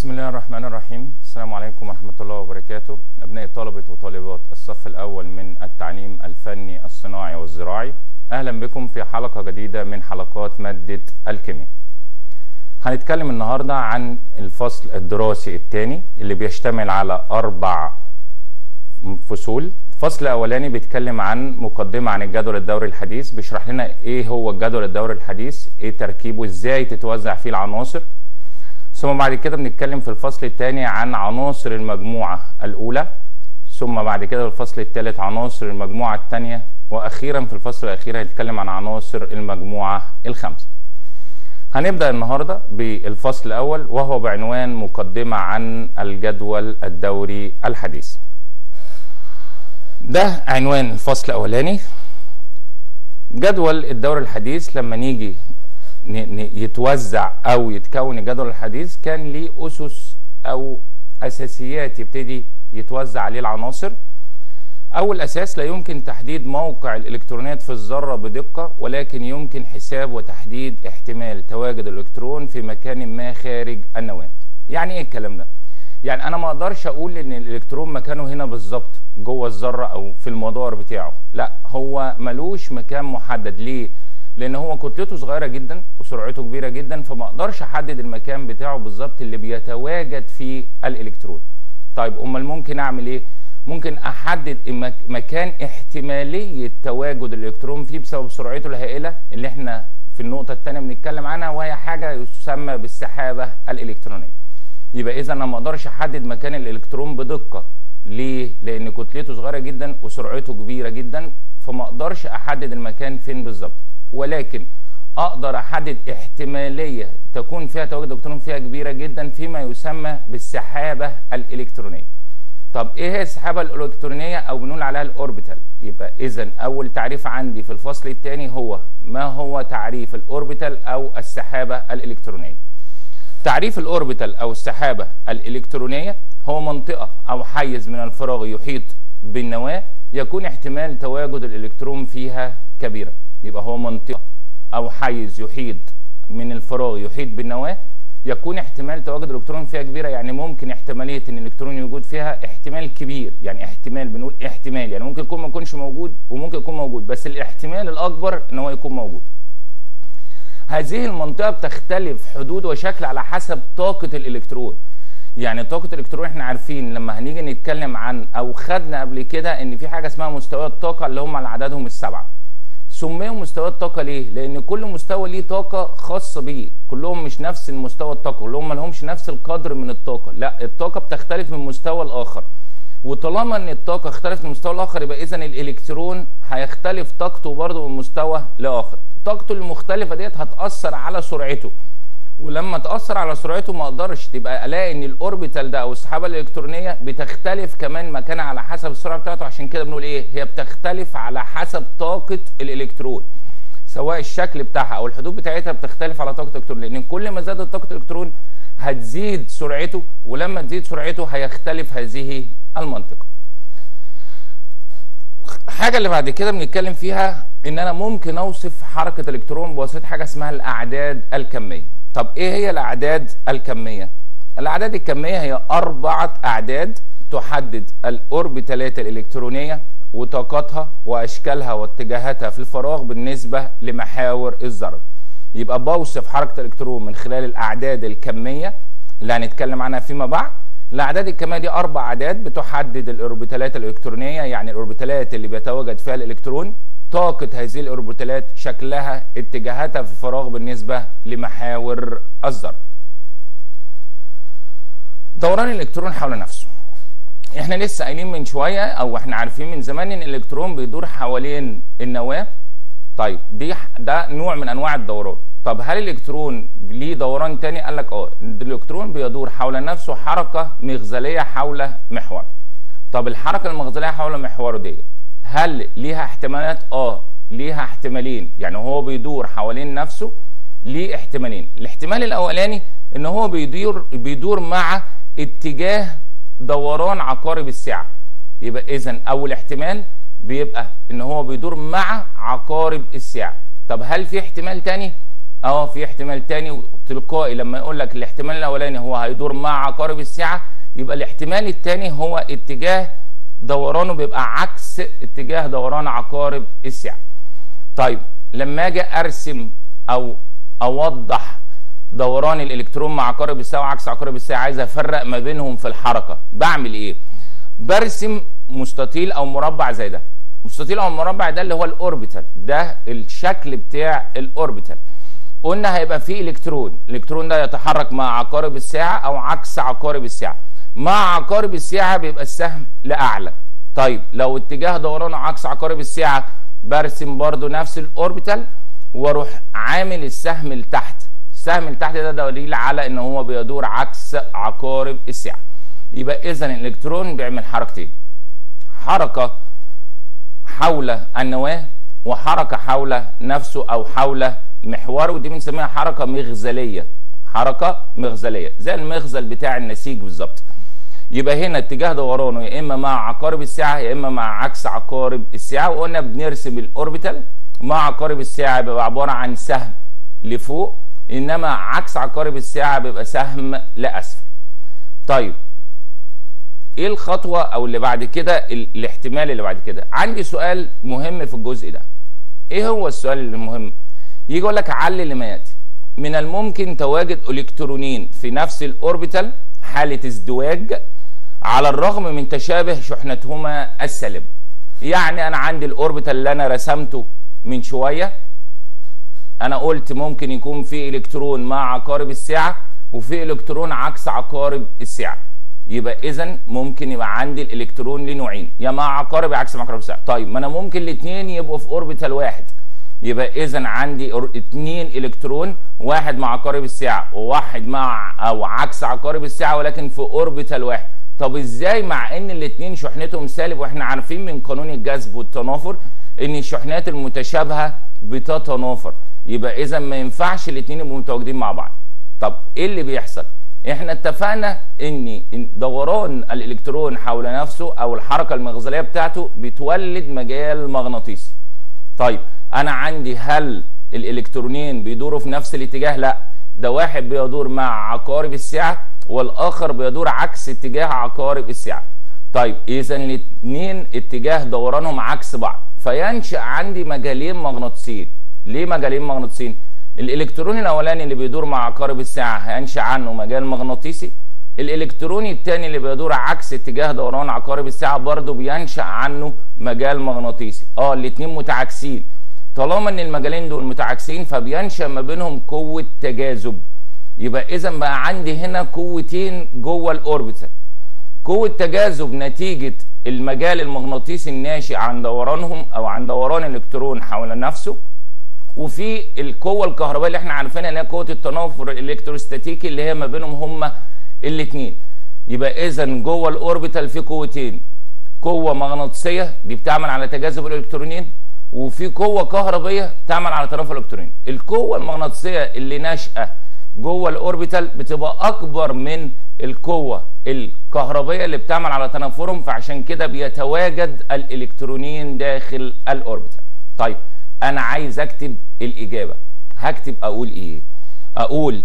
بسم الله الرحمن الرحيم السلام عليكم ورحمة الله وبركاته أبناء طلبة وطالبات الصف الأول من التعليم الفني الصناعي والزراعي أهلا بكم في حلقة جديدة من حلقات مادة الكيمياء هنتكلم النهاردة عن الفصل الدراسي الثاني اللي بيشتمل على أربع فصول الفصل الأولاني بيتكلم عن مقدمة عن الجدول الدوري الحديث بيشرح لنا إيه هو الجدول الدوري الحديث إيه تركيبه إزاي تتوزع فيه العناصر ثم بعد كده بنتكلم في الفصل الثاني عن عناصر المجموعة الأولى ثم بعد كده في الفصل الثالث عناصر المجموعة الثانية وأخيرا في الفصل الأخير هنتكلم عن عناصر المجموعة الخامسة هنبدأ النهاردة بالفصل الأول وهو بعنوان مقدمة عن الجدول الدوري الحديث ده عنوان الفصل الأولاني جدول الدوري الحديث لما نيجي يتوزع او يتكون الجدول الحديث كان ليه اسس او اساسيات يبتدي يتوزع عليه العناصر اول اساس لا يمكن تحديد موقع الالكترونات في الذره بدقه ولكن يمكن حساب وتحديد احتمال تواجد الالكترون في مكان ما خارج النواه يعني ايه الكلام ده يعني انا ما اقدرش اقول ان الالكترون مكانه هنا بالظبط جوه الذره او في المدار بتاعه لا هو ملوش مكان محدد ليه لان هو كتلته صغيره جدا وسرعته كبيره جدا فما اقدرش احدد المكان بتاعه بالظبط اللي بيتواجد فيه الالكترون طيب امال ممكن اعمل ايه ممكن احدد مكان احتماليه تواجد الالكترون فيه بسبب سرعته الهائله اللي احنا في النقطه الثانيه بنتكلم عنها وهي حاجه يسمى بالسحابه الالكترونيه يبقى اذا انا ما اقدرش احدد مكان الالكترون بدقه ليه لان كتلته صغيره جدا وسرعته كبيره جدا فما اقدرش احدد المكان فين بالظبط ولكن اقدر احدد احتماليه تكون فيها تواجد الكترون فيها كبيره جدا فيما يسمى بالسحابه الالكترونيه. طب ايه هي السحابه الالكترونيه او بنقول عليها الاوربيتال؟ يبقى اذا اول تعريف عندي في الفصل الثاني هو ما هو تعريف الاوربيتال او السحابه الالكترونيه. تعريف الاوربيتال او السحابه الالكترونيه هو منطقه او حيز من الفراغ يحيط بالنواه يكون احتمال تواجد الالكترون فيها كبيرا. يبقى هو منطقة أو حيز يحيط من الفراغ يحيط بالنواة يكون احتمال تواجد الإلكترون فيها كبيرة يعني ممكن احتمالية إن الإلكترون يوجد فيها احتمال كبير يعني احتمال بنقول احتمال يعني ممكن يكون ما يكونش موجود وممكن يكون موجود بس الاحتمال الأكبر إن هو يكون موجود. هذه المنطقة بتختلف حدود وشكل على حسب طاقة الإلكترون. يعني طاقة الإلكترون احنا عارفين لما هنيجي نتكلم عن أو خدنا قبل كده إن في حاجة اسمها مستويات الطاقة اللي هم على عددهم السبعة. سميهم مستويات طاقة ليه؟ لأن كل مستوى ليه طاقة خاصة بيه، كلهم مش نفس المستوى الطاقة، كلهم ما لهمش نفس القدر من الطاقة، لا الطاقة بتختلف من مستوى لآخر. وطالما إن الطاقة اختلفت من مستوى لآخر يبقى إذا الإلكترون هيختلف طاقته برضه من مستوى لآخر. طاقته المختلفة ديت هتأثر على سرعته. ولما تأثر على سرعته ما اقدرش تبقى الاقي ان الاوربيتال ده او السحابه الالكترونيه بتختلف كمان مكانها على حسب السرعه بتاعته عشان كده بنقول ايه هي بتختلف على حسب طاقه الالكترون سواء الشكل بتاعها او الحدود بتاعتها بتختلف على طاقه الالكترون لان كل ما زادت طاقه الالكترون هتزيد سرعته ولما تزيد سرعته هيختلف هذه المنطقه حاجه اللي بعد كده بنتكلم فيها ان انا ممكن اوصف حركه الالكترون بواسطه حاجه اسمها الاعداد الكميه طب ايه هي الاعداد الكميه الاعداد الكميه هي اربعه اعداد تحدد الاوربيتالات الالكترونيه وطاقتها واشكالها واتجاهاتها في الفراغ بالنسبه لمحاور الذره يبقى بوصف حركه الالكترون من خلال الاعداد الكميه اللي هنتكلم عنها فيما بعد الاعداد الكميه دي اربع اعداد بتحدد الاوربيتالات الالكترونيه يعني الاوربيتالات اللي بيتواجد فيها الالكترون طاقة هذه الأوربيتالات شكلها اتجاهاتها في الفراغ بالنسبة لمحاور الذرة. دوران الإلكترون حول نفسه. احنا لسه قايلين من شوية أو احنا عارفين من زمان إن الإلكترون بيدور حوالين النواة. طيب دي ده نوع من أنواع الدوران. طب هل الإلكترون ليه دوران تاني؟ قال لك اه الإلكترون بيدور حول نفسه حركة مغزلية حول محور. طب الحركة المغزلية حول محوره ديت هل ليها احتمالات؟ اه ليها احتمالين، يعني هو بيدور حوالين نفسه ليه احتمالين، الاحتمال الاولاني ان هو بيدور بيدور مع اتجاه دوران عقارب الساعه. يبقى اذا اول احتمال بيبقى ان هو بيدور مع عقارب الساعه. طب هل في احتمال تاني؟ اه في احتمال تاني تلقائي لما يقول لك الاحتمال الاولاني هو هيدور مع عقارب الساعه يبقى الاحتمال التاني هو اتجاه دورانه بيبقى عكس اتجاه دوران عقارب الساعه طيب لما اجي ارسم او اوضح دوران الالكترون مع عقارب الساعه وعكس عقارب الساعه عايز افرق ما بينهم في الحركه بعمل ايه برسم مستطيل او مربع زي ده مستطيل او مربع ده اللي هو الاوربيتال ده الشكل بتاع الاوربيتال قلنا هيبقى فيه الكترون الالكترون ده يتحرك مع عقارب الساعه او عكس عقارب الساعه مع عقارب الساعه بيبقى السهم لاعلى طيب لو اتجاه دورانه عكس عقارب الساعه برسم برضو نفس الاوربيتال واروح عامل السهم لتحت السهم لتحت ده دليل على ان هو بيدور عكس عقارب الساعه يبقى اذا الالكترون بيعمل حركتين حركه حول النواه وحركه حول نفسه او حول محوره ودي بنسميها حركه مغزليه حركه مغزليه زي المغزل بتاع النسيج بالظبط يبقى هنا اتجاه دورانه يا اما مع عقارب الساعه يا اما مع عكس عقارب الساعه وقلنا بنرسم الاوربيتال مع عقارب الساعه بيبقى عباره عن سهم لفوق انما عكس عقارب الساعه بيبقى سهم لاسفل طيب ايه الخطوه او اللي بعد كده الاحتمال اللي بعد كده عندي سؤال مهم في الجزء ده ايه هو السؤال المهم يجي يقول لك علل لما ياتي من الممكن تواجد الكترونين في نفس الاوربيتال حاله ازدواج على الرغم من تشابه شحنتهما السالبه يعني انا عندي الاوربيتال اللي انا رسمته من شويه انا قلت ممكن يكون في الكترون مع عقارب الساعه وفي الكترون عكس عقارب الساعه يبقى اذا ممكن يبقى عندي الالكترون ليه نوعين يا مع عقارب يا عكس عقارب الساعه طيب ما انا ممكن الاثنين يبقوا في اوربيتال واحد يبقى اذا عندي اثنين الكترون واحد مع عقارب الساعه وواحد مع او عكس عقارب الساعه ولكن في اوربيتال واحد طب ازاي مع ان الاثنين شحنتهم سالب واحنا عارفين من قانون الجذب والتنافر ان الشحنات المتشابهه بتتنافر يبقى اذا ما ينفعش الاثنين يبقوا متواجدين مع بعض طب ايه اللي بيحصل احنا اتفقنا ان دوران الالكترون حول نفسه او الحركه المغزليه بتاعته بتولد مجال مغناطيسي طيب انا عندي هل الالكترونين بيدوروا في نفس الاتجاه لا ده واحد بيدور مع عقارب الساعه والاخر بيدور عكس اتجاه عقارب الساعه طيب اذا الاثنين اتجاه دورانهم عكس بعض فينشا عندي مجالين مغناطيسيين ليه مجالين مغناطيسيين الالكترون الاولاني اللي بيدور مع عقارب الساعه هينشا عنه مجال مغناطيسي الالكترون الثاني اللي بيدور عكس اتجاه دوران عقارب الساعه برضه بينشا عنه مجال مغناطيسي اه الاثنين متعاكسين طالما ان المجالين دول متعاكسين فبينشا ما بينهم قوه تجاذب يبقى اذا بقى عندي هنا قوتين جوه الاوربيتال قوه تجاذب نتيجه المجال المغناطيسي الناشئ عن دورانهم او عن دوران الالكترون حول نفسه وفي القوه الكهربائيه اللي احنا عارفينها اللي هي قوه التنافر الالكتروستاتيكي اللي هي ما بينهم هما الاثنين يبقى اذا جوه الاوربيتال في قوتين قوه مغناطيسيه دي بتعمل على تجاذب الالكترونين وفي قوه كهربائيه بتعمل على تنافر الالكترونين القوه المغناطيسيه اللي ناشئه جوه الاوربيتال بتبقى اكبر من القوه الكهربائيه اللي بتعمل على تنافرهم فعشان كده بيتواجد الالكترونين داخل الاوربيتال طيب انا عايز اكتب الاجابه هكتب اقول ايه اقول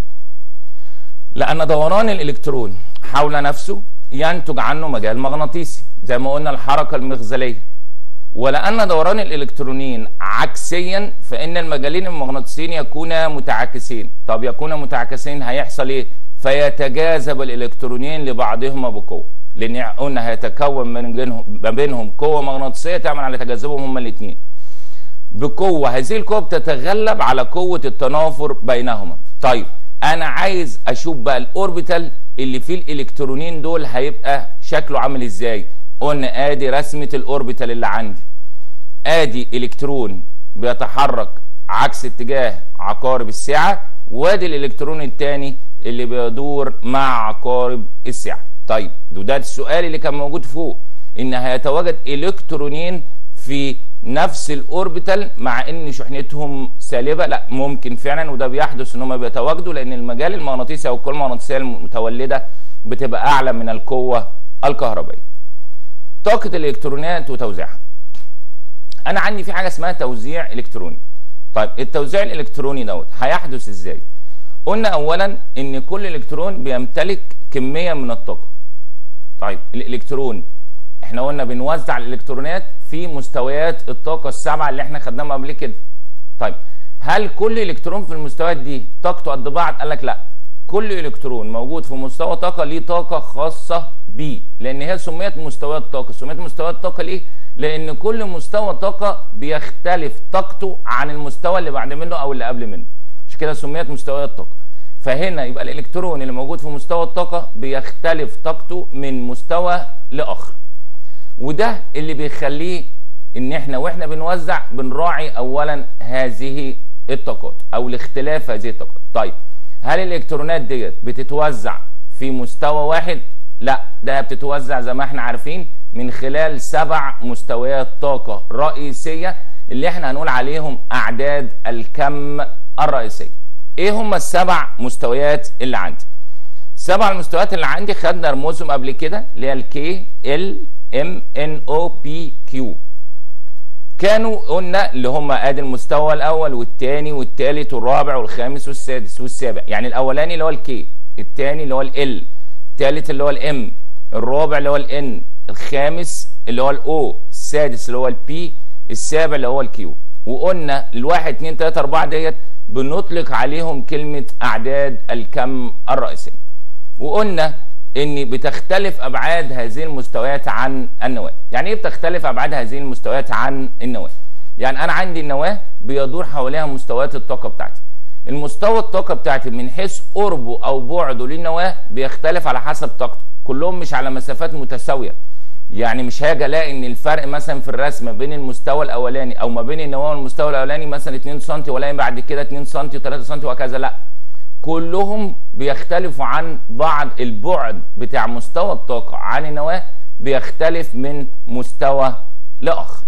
لان دوران الالكترون حول نفسه ينتج عنه مجال مغناطيسي زي ما قلنا الحركه المغزليه ولان دوران الالكترونين عكسيا فان المجالين المغناطيسيين يكونا متعاكسين طب يكونا متعاكسين هيحصل ايه فيتجاذب الالكترونين لبعضهما بقوه لان قلنا هيتكون من بينهم ما بينهم قوه مغناطيسيه تعمل على تجاذبهم هما الاثنين بقوه هذه القوه بتتغلب على قوه التنافر بينهما طيب انا عايز اشوف بقى الاوربيتال اللي فيه الالكترونين دول هيبقى شكله عامل ازاي قلنا ادي رسمه الاوربيتال اللي عندي ادي الكترون بيتحرك عكس اتجاه عقارب الساعه وادي الالكترون الثاني اللي بيدور مع عقارب الساعه طيب ده السؤال اللي كان موجود فوق ان هيتواجد الكترونين في نفس الاوربيتال مع ان شحنتهم سالبه لا ممكن فعلا وده بيحدث ان هم بيتواجدوا لان المجال المغناطيسي او القوه المغناطيسيه المتولده بتبقى اعلى من القوه الكهربائيه. طاقه الالكترونات وتوزيعها. انا عندي في حاجه اسمها توزيع الكتروني. طيب التوزيع الالكتروني دوت هيحدث ازاي قلنا اولا ان كل الكترون بيمتلك كميه من الطاقه طيب الالكترون احنا قلنا بنوزع الالكترونات في مستويات الطاقه السبعه اللي احنا خدناها قبل كده طيب هل كل الكترون في المستويات دي طاقته قد بعض قال لك لا كل الكترون موجود في مستوى طاقه ليه طاقه خاصه بيه لان هي سميت مستويات طاقه سميت مستويات طاقه ليه لان كل مستوى طاقه بيختلف طاقته عن المستوى اللي بعد منه او اللي قبل منه عشان كده سميت مستويات طاقه فهنا يبقى الالكترون اللي موجود في مستوى الطاقه بيختلف طاقته من مستوى لاخر وده اللي بيخليه ان احنا واحنا بنوزع بنراعي اولا هذه الطاقات او الاختلاف هذه الطاقات طيب هل الالكترونات ديت بتتوزع في مستوى واحد لا ده بتتوزع زي ما احنا عارفين من خلال سبع مستويات طاقه رئيسيه اللي احنا هنقول عليهم اعداد الكم الرئيسيه ايه هم السبع مستويات اللي عندي السبع المستويات اللي عندي خدنا رموزهم قبل كده اللي هي الكي ال ام ان او بي كيو كانوا قلنا اللي هم ادي المستوى الاول والثاني والثالث والرابع والخامس والسادس والسابع يعني الاولاني اللي هو الكي الثاني اللي هو ال الثالث اللي هو الام الرابع اللي هو الان الخامس اللي هو الاو السادس اللي هو البي السابع اللي هو الكيو وقلنا الواحد اتنين تلاته اربعه ديت بنطلق عليهم كلمه اعداد الكم الرئيسيه وقلنا ان بتختلف ابعاد هذه المستويات عن النواه يعني ايه بتختلف ابعاد هذه المستويات عن النواه يعني انا عندي النواه بيدور حواليها مستويات الطاقه بتاعتي المستوى الطاقه بتاعتي من حيث قربه او بعده للنواه بيختلف على حسب طاقته كلهم مش على مسافات متساويه يعني مش هاجي الاقي ان الفرق مثلا في الرسم بين المستوى الاولاني او ما بين النواه والمستوى الاولاني مثلا 2 سم والاقي بعد كده 2 سم و3 سم وهكذا لا كلهم بيختلفوا عن بعض البعد بتاع مستوى الطاقة عن النواة بيختلف من مستوى لآخر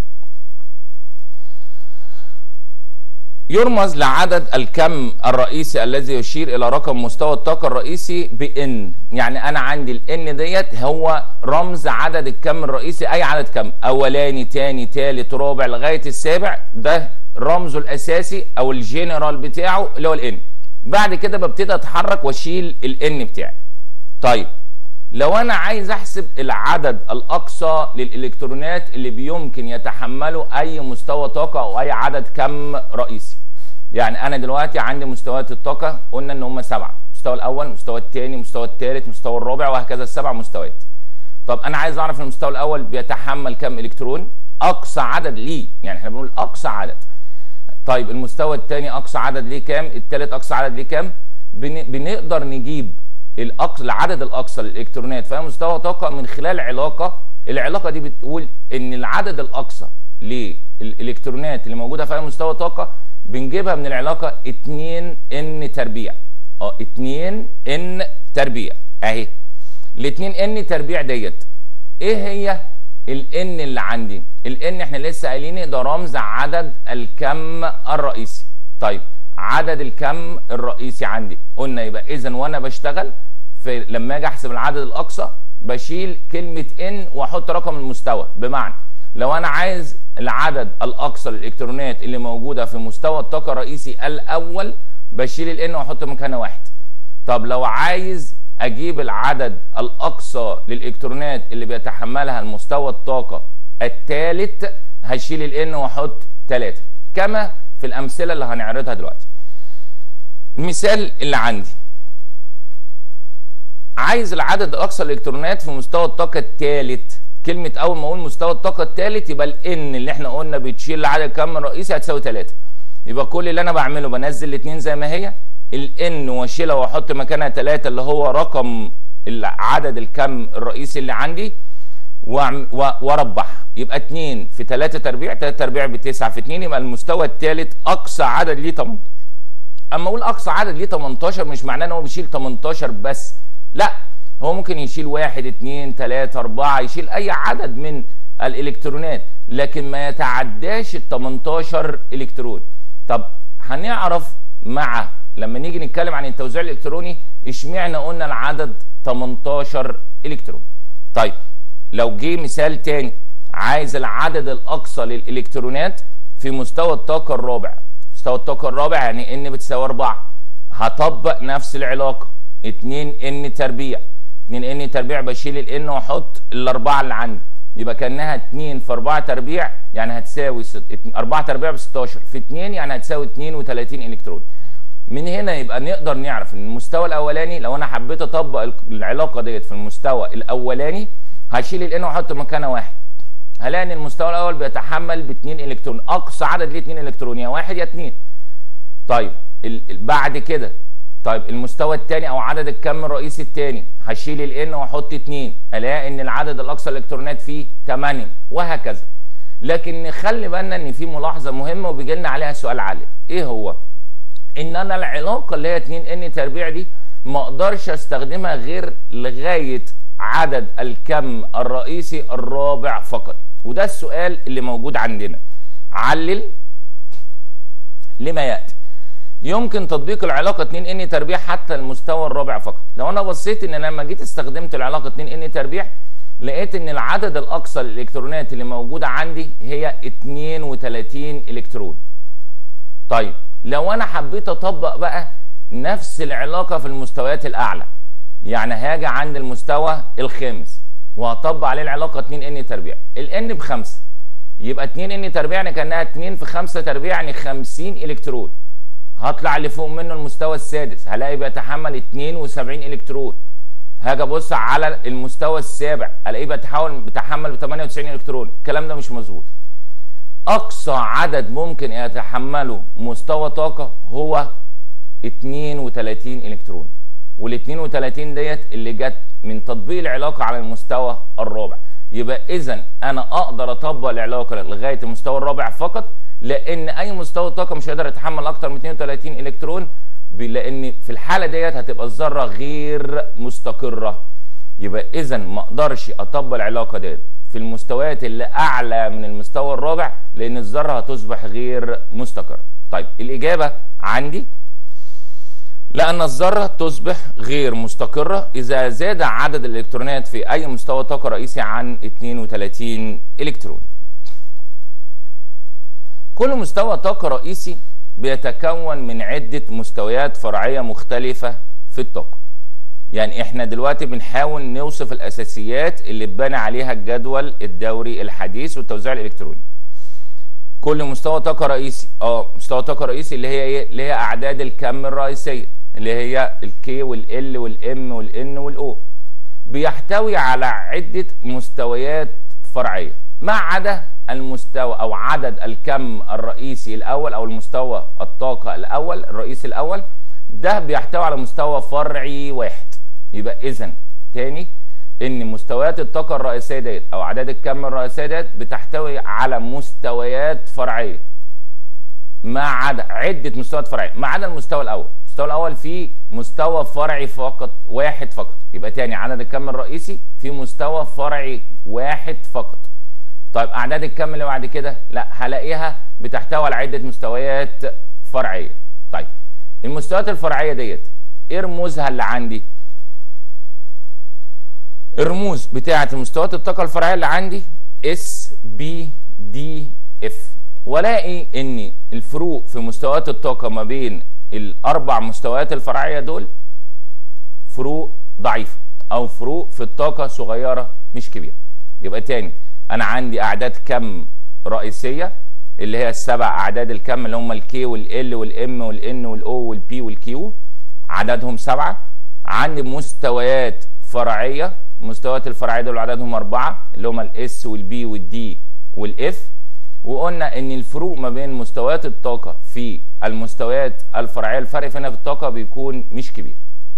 يرمز لعدد الكم الرئيسي الذي يشير الى رقم مستوى الطاقه الرئيسي بان يعني انا عندي الان ديت هو رمز عدد الكم الرئيسي اي عدد كم اولاني تاني تالت رابع لغايه السابع ده رمزه الاساسي او الجنرال بتاعه اللي هو الان بعد كده ببتدي اتحرك واشيل الان بتاعي طيب لو انا عايز احسب العدد الاقصى للالكترونات اللي بيمكن يتحملوا اي مستوى طاقه او اي عدد كم رئيسي يعني انا دلوقتي عندي مستويات الطاقه قلنا ان هم سبعه المستوى الاول المستوى الثاني المستوى الثالث المستوى الرابع وهكذا السبع مستويات طب انا عايز اعرف المستوى الاول بيتحمل كم الكترون اقصى عدد ليه يعني احنا بنقول اقصى عدد طيب المستوى الثاني اقصى عدد ليه كام الثالث اقصى عدد ليه كام بن... بنقدر نجيب الأقصى العدد الاقصى للالكترونات في مستوى طاقه من خلال علاقه العلاقه دي بتقول ان العدد الاقصى للالكترونات اللي موجوده في مستوى طاقه بنجيبها من العلاقه 2 ان تربيع اه 2 ان تربيع اهي ال 2 ان تربيع ديت ايه هي الان اللي عندي الان احنا لسه قايلين ده رمز عدد الكم الرئيسي طيب عدد الكم الرئيسي عندي قلنا يبقى اذا وانا بشتغل في لما اجي احسب العدد الاقصى بشيل كلمه ان واحط رقم المستوى بمعنى لو انا عايز العدد الاقصى للالكترونات اللي موجوده في مستوى الطاقه الرئيسي الاول بشيل الان واحط مكانها واحد طب لو عايز اجيب العدد الاقصى للالكترونات اللي بيتحملها المستوى الطاقه الثالث هشيل الان واحط 3 كما في الامثله اللي هنعرضها دلوقتي المثال اللي عندي عايز العدد الاقصى للالكترونات في مستوى الطاقه الثالث كلمه اول ما اقول مستوى الطاقه الثالث يبقى الان اللي احنا قلنا بتشيل العدد كم الرئيسي هتساوي 3 يبقى كل اللي انا بعمله بنزل الاثنين زي ما هي الان واشيلها واحط مكانها 3 اللي هو رقم عدد الكم الرئيسي اللي عندي واربح يبقى 2 في 3 تربيع 3 تربيع ب 9 في 2 يبقى المستوى الثالث اقصى عدد ليه 18 اما اقول اقصى عدد ليه 18 مش معناه ان هو بيشيل 18 بس لا هو ممكن يشيل 1 2 3 4 يشيل اي عدد من الالكترونات لكن ما يتعداش ال 18 الكترون طب هنعرف مع لما نيجي نتكلم عن التوزيع الالكتروني اشمعنى قلنا العدد 18 الكترون طيب لو جه مثال تاني عايز العدد الاقصى للالكترونات في مستوى الطاقه الرابع مستوى الطاقه الرابع يعني ان بتساوي 4 هطبق نفس العلاقه 2 ان تربيع 2 ان تربيع بشيل الان واحط الاربعه اللي عندي يبقى كانها 2 في 4 تربيع يعني هتساوي 4 تربيع ب 16 في 2 يعني هتساوي 32 الكترون من هنا يبقى نقدر نعرف ان المستوى الاولاني لو انا حبيت اطبق العلاقه ديت في المستوى الاولاني هشيل الان واحط مكانها واحد هلاقي ان المستوى الاول بيتحمل ب 2 الكترون اقصى عدد ليه 2 الكترون يا واحد يا 2 طيب بعد كده طيب المستوى الثاني او عدد الكم الرئيسي الثاني هشيل الان واحط 2 الاقي ان العدد الاقصى الالكترونات فيه 8 وهكذا لكن نخلي بالنا ان في ملاحظه مهمه وبيجي لنا عليها سؤال عالي ايه هو ان انا العلاقه اللي هي 2 ان تربيع دي ما اقدرش استخدمها غير لغايه عدد الكم الرئيسي الرابع فقط وده السؤال اللي موجود عندنا علل لما ياتي يمكن تطبيق العلاقه 2 ان تربيع حتى المستوى الرابع فقط لو انا بصيت ان لما جيت استخدمت العلاقه 2 ان تربيع لقيت ان العدد الاقصى للالكترونات اللي موجوده عندي هي 32 الكترون طيب لو انا حبيت اطبق بقى نفس العلاقه في المستويات الاعلى يعني هاجي عند المستوى الخامس وهطبق عليه العلاقه 2 ان تربيع الان بخمسه يبقى 2 ان تربيع يعني كانها 2 في 5 تربيع يعني 50 الكترون هطلع اللي فوق منه المستوى السادس هلاقي بيتحمل 72 الكترون هاجي ابص على المستوى السابع الاقيه بيتحول بيتحمل ب 98 الكترون الكلام ده مش مظبوط اقصى عدد ممكن يتحمله مستوى طاقه هو 32 الكترون وال 32 ديت اللي جت من تطبيق العلاقه على المستوى الرابع يبقى اذا انا اقدر اطبق العلاقه لغايه المستوى الرابع فقط لان اي مستوى طاقه مش هيقدر يتحمل اكتر من 32 الكترون لان في الحاله ديت هتبقى الذره غير مستقره يبقى اذا ما اقدرش اطبق العلاقه ديت في المستويات اللي اعلى من المستوى الرابع لان الذره هتصبح غير مستقره طيب الاجابه عندي لأن الذرة تصبح غير مستقرة إذا زاد عدد الإلكترونات في أي مستوى طاقة رئيسي عن 32 إلكترون. كل مستوى طاقة رئيسي بيتكون من عدة مستويات فرعية مختلفة في الطاقة. يعني احنا دلوقتي بنحاول نوصف الأساسيات اللي اتبنى عليها الجدول الدوري الحديث والتوزيع الإلكتروني. كل مستوى طاقة رئيسي اه مستوى طاقة رئيسي اللي هي ايه؟ اللي هي أعداد الكم الرئيسية اللي هي الكي والال والام والان والاو بيحتوي على عدة مستويات فرعية ما عدا المستوى او عدد الكم الرئيسي الاول او المستوى الطاقة الاول الرئيسي الاول ده بيحتوي على مستوى فرعي واحد يبقى اذا تاني ان مستويات الطاقة الرئيسية ديت او اعداد الكم الرئيسية ديت بتحتوي على مستويات فرعية ما عدا عدة مستويات فرعية ما عدا المستوى الاول المستوى الاول فيه مستوى فرعي فقط واحد فقط يبقى تاني عدد الكم الرئيسي في مستوى فرعي واحد فقط طيب اعداد الكم اللي بعد كده لا هلاقيها بتحتوي على عده مستويات فرعيه طيب المستويات الفرعيه ديت ايه رموزها اللي عندي الرموز بتاعه مستويات الطاقه الفرعيه اللي عندي اس بي دي اف والاقي ان الفروق في مستويات الطاقه ما بين الاربع مستويات الفرعيه دول فروق ضعيفه او فروق في الطاقه صغيره مش كبيره يبقى تاني انا عندي اعداد كم رئيسيه اللي هي السبع اعداد الكم اللي هم الكي والال والام والان والاو والبي والكيو عددهم سبعه عندي مستويات فرعيه مستويات الفرعيه دول عددهم اربعه اللي هم الاس والبي والدي والاف وقلنا ان الفروق ما بين مستويات الطاقه في المستويات الفرعيه الفرق هنا في الطاقه بيكون مش كبير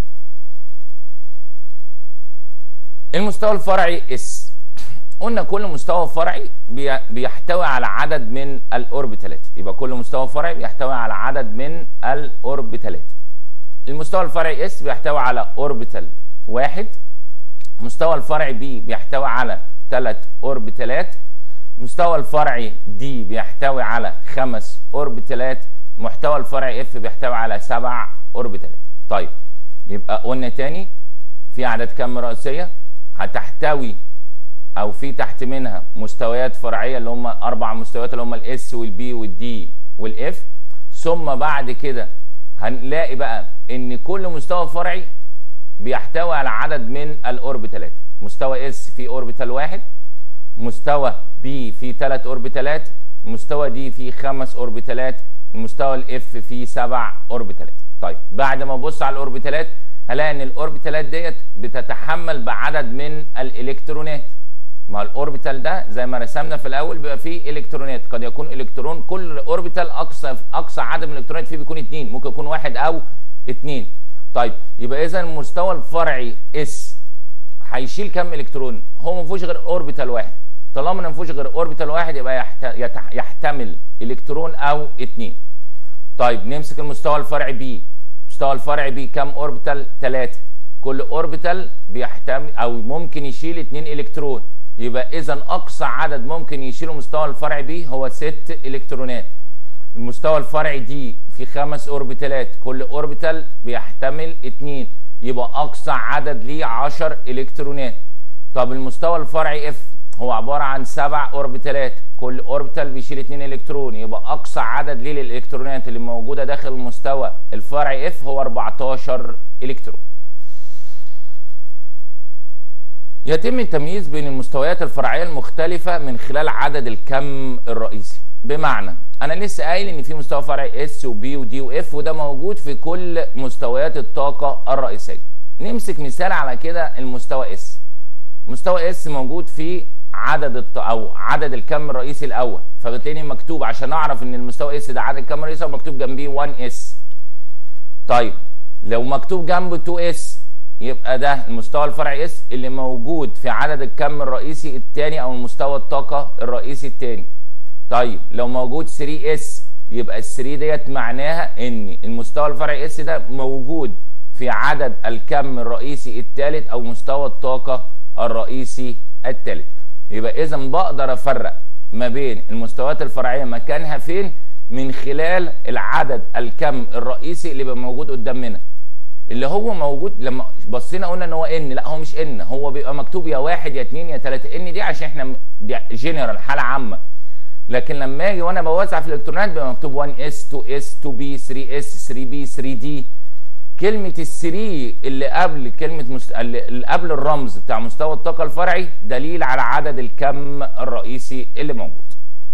المستوى الفرعي اس قلنا كل مستوى فرعي بيحتوي على عدد من الاوربيتالات يبقى كل مستوى فرعي بيحتوي على عدد من الاوربيتالات المستوى الفرعي اس بيحتوي على اوربيتال واحد المستوى الفرعي بي بيحتوي على ثلاث اوربيتالات المستوى الفرعي دي بيحتوي على خمس اوربيتالات محتوى الفرعي اف بيحتوي على سبع اوربيتالات طيب يبقى قلنا تاني في اعداد كم رئيسيه هتحتوي او في تحت منها مستويات فرعيه اللي هم اربع مستويات اللي هم الاس والبي والدي والاف ثم بعد كده هنلاقي بقى ان كل مستوى فرعي بيحتوي على عدد من الاوربيتالات مستوى اس فيه اوربيتال واحد مستوى بي فيه ثلاث اوربيتالات مستوى دي فيه خمس اوربيتالات المستوى الاف فيه سبع اوربيتالات طيب بعد ما ابص على الاوربيتالات هلاقي ان الاوربيتالات ديت بتتحمل بعدد من الالكترونات ما الاوربيتال ده زي ما رسمنا في الاول بيبقى فيه الكترونات قد يكون الكترون كل اوربيتال اقصى اقصى عدد من الالكترونات فيه بيكون اثنين ممكن يكون واحد او اثنين طيب يبقى اذا المستوى الفرعي اس هيشيل كم الكترون هو ما فيهوش غير اوربيتال واحد طالما ما فيهوش غير اوربيتال واحد يبقى يحت... يحتمل الكترون او اثنين طيب نمسك المستوى الفرعي بي المستوى الفرعي بي كم اوربيتال 3 كل اوربيتال بيحتمل او ممكن يشيل 2 الكترون يبقى اذا اقصى عدد ممكن يشيله مستوى الفرع بي هو 6 الكترونات المستوى الفرعي دي في خمس اوربيتالات كل اوربيتال بيحتمل 2 يبقى اقصى عدد ليه 10 الكترونات طب المستوى الفرعي اف هو عباره عن سبع اوربيتالات كل اوربيتال بيشيل 2 الكترون يبقى اقصى عدد ليه للالكترونات اللي موجوده داخل المستوى الفرعي اف هو 14 الكترون يتم التمييز بين المستويات الفرعيه المختلفه من خلال عدد الكم الرئيسي بمعنى انا لسه قايل ان في مستوى فرعي اس وبي ودي واف وده موجود في كل مستويات الطاقه الرئيسيه نمسك مثال على كده المستوى اس مستوى اس موجود في عدد الط... او عدد الكم الرئيسي الاول فبتلاقيني مكتوب عشان اعرف ان المستوى اس ده عدد الكم الرئيسي ومكتوب جنبيه 1 اس طيب لو مكتوب جنبه 2 اس يبقى ده المستوى الفرعي اس اللي موجود في عدد الكم الرئيسي الثاني او المستوى الطاقه الرئيسي الثاني طيب لو موجود 3 اس يبقى ال 3 ديت معناها ان المستوى الفرعي اس ده موجود في عدد الكم الرئيسي الثالث او مستوى الطاقه الرئيسي الثالث يبقى اذا بقدر افرق ما بين المستويات الفرعيه مكانها فين من خلال العدد الكم الرئيسي اللي بيبقى موجود قدامنا اللي هو موجود لما بصينا قلنا ان هو ان لا هو مش ان هو بيبقى مكتوب يا واحد يا اتنين يا تلاته ان دي عشان احنا دي جنرال حاله عامه لكن لما اجي وانا بوزع في الالكترونات بيبقى مكتوب 1 اس 2 اس 2 بي 3 اس 3 بي 3 دي كلمه الثري اللي قبل كلمه مست... اللي قبل الرمز بتاع مستوى الطاقه الفرعي دليل على عدد الكم الرئيسي اللي موجود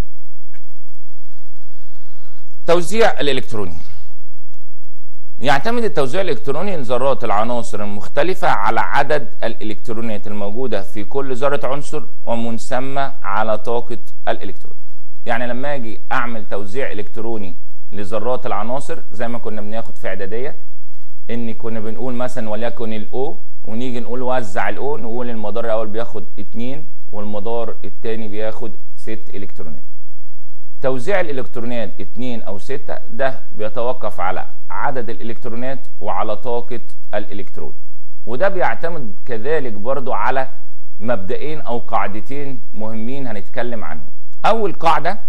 توزيع الالكتروني يعتمد التوزيع الالكتروني لذرات العناصر المختلفة على عدد الالكترونات الموجودة في كل ذرة عنصر ومسمى على طاقة الالكترون. يعني لما اجي اعمل توزيع الكتروني لذرات العناصر زي ما كنا بناخد في اعدادية ان كنا بنقول مثلا وليكن الاو ونيجي نقول وزع الاو نقول المدار الاول بياخد 2 والمدار الثاني بياخد 6 الكترونات. توزيع الالكترونات 2 او 6 ده بيتوقف على عدد الالكترونات وعلى طاقة الالكترون وده بيعتمد كذلك برضو على مبدئين او قاعدتين مهمين هنتكلم عنهم اول قاعدة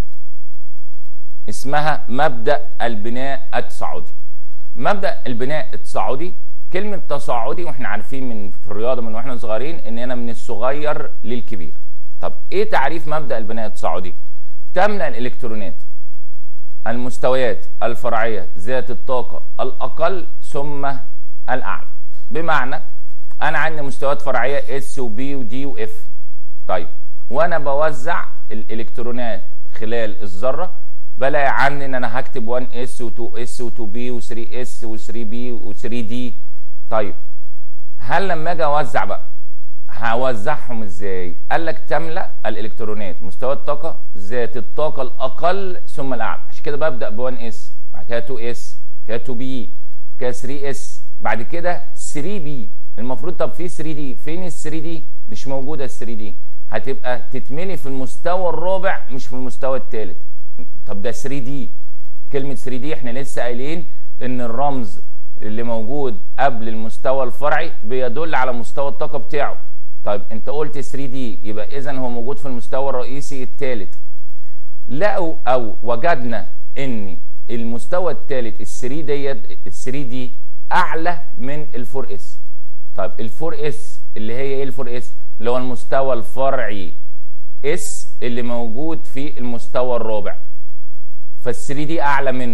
اسمها مبدأ البناء التصاعدي مبدأ البناء التصاعدي كلمة تصاعدي واحنا عارفين من في الرياضة من واحنا صغيرين ان انا من الصغير للكبير طب ايه تعريف مبدأ البناء التصاعدي تملأ الالكترونات المستويات الفرعية ذات الطاقة الأقل ثم الأعلى بمعنى أنا عندي مستويات فرعية S و B و D و F طيب وأنا بوزع الإلكترونات خلال الذرة بلاقي عندي إن أنا هكتب 1S و 2S و 2B و 3S و 3B و 3D طيب هل لما أجي أوزع بقى هوزعهم ازاي؟ قال لك تملا الالكترونات مستوى الطاقه ذات الطاقه الاقل ثم الاعلى عشان كده ببدا ب 1 اس بعد كده 2 اس كده 2 بي كده 3 اس بعد كده 3 بي المفروض طب في 3 دي فين ال 3 دي؟ مش موجوده ال 3 دي هتبقى تتملي في المستوى الرابع مش في المستوى الثالث طب ده 3 دي كلمه 3 دي احنا لسه قايلين ان الرمز اللي موجود قبل المستوى الفرعي بيدل على مستوى الطاقه بتاعه طيب انت قلت 3 دي يبقى اذا هو موجود في المستوى الرئيسي الثالث لقوا او وجدنا ان المستوى الثالث ال 3 ديت ال 3 دي اعلى من ال 4 اس طيب ال 4 اس اللي هي ايه ال 4 اس اللي هو المستوى الفرعي اس اللي موجود في المستوى الرابع فال 3 دي اعلى منه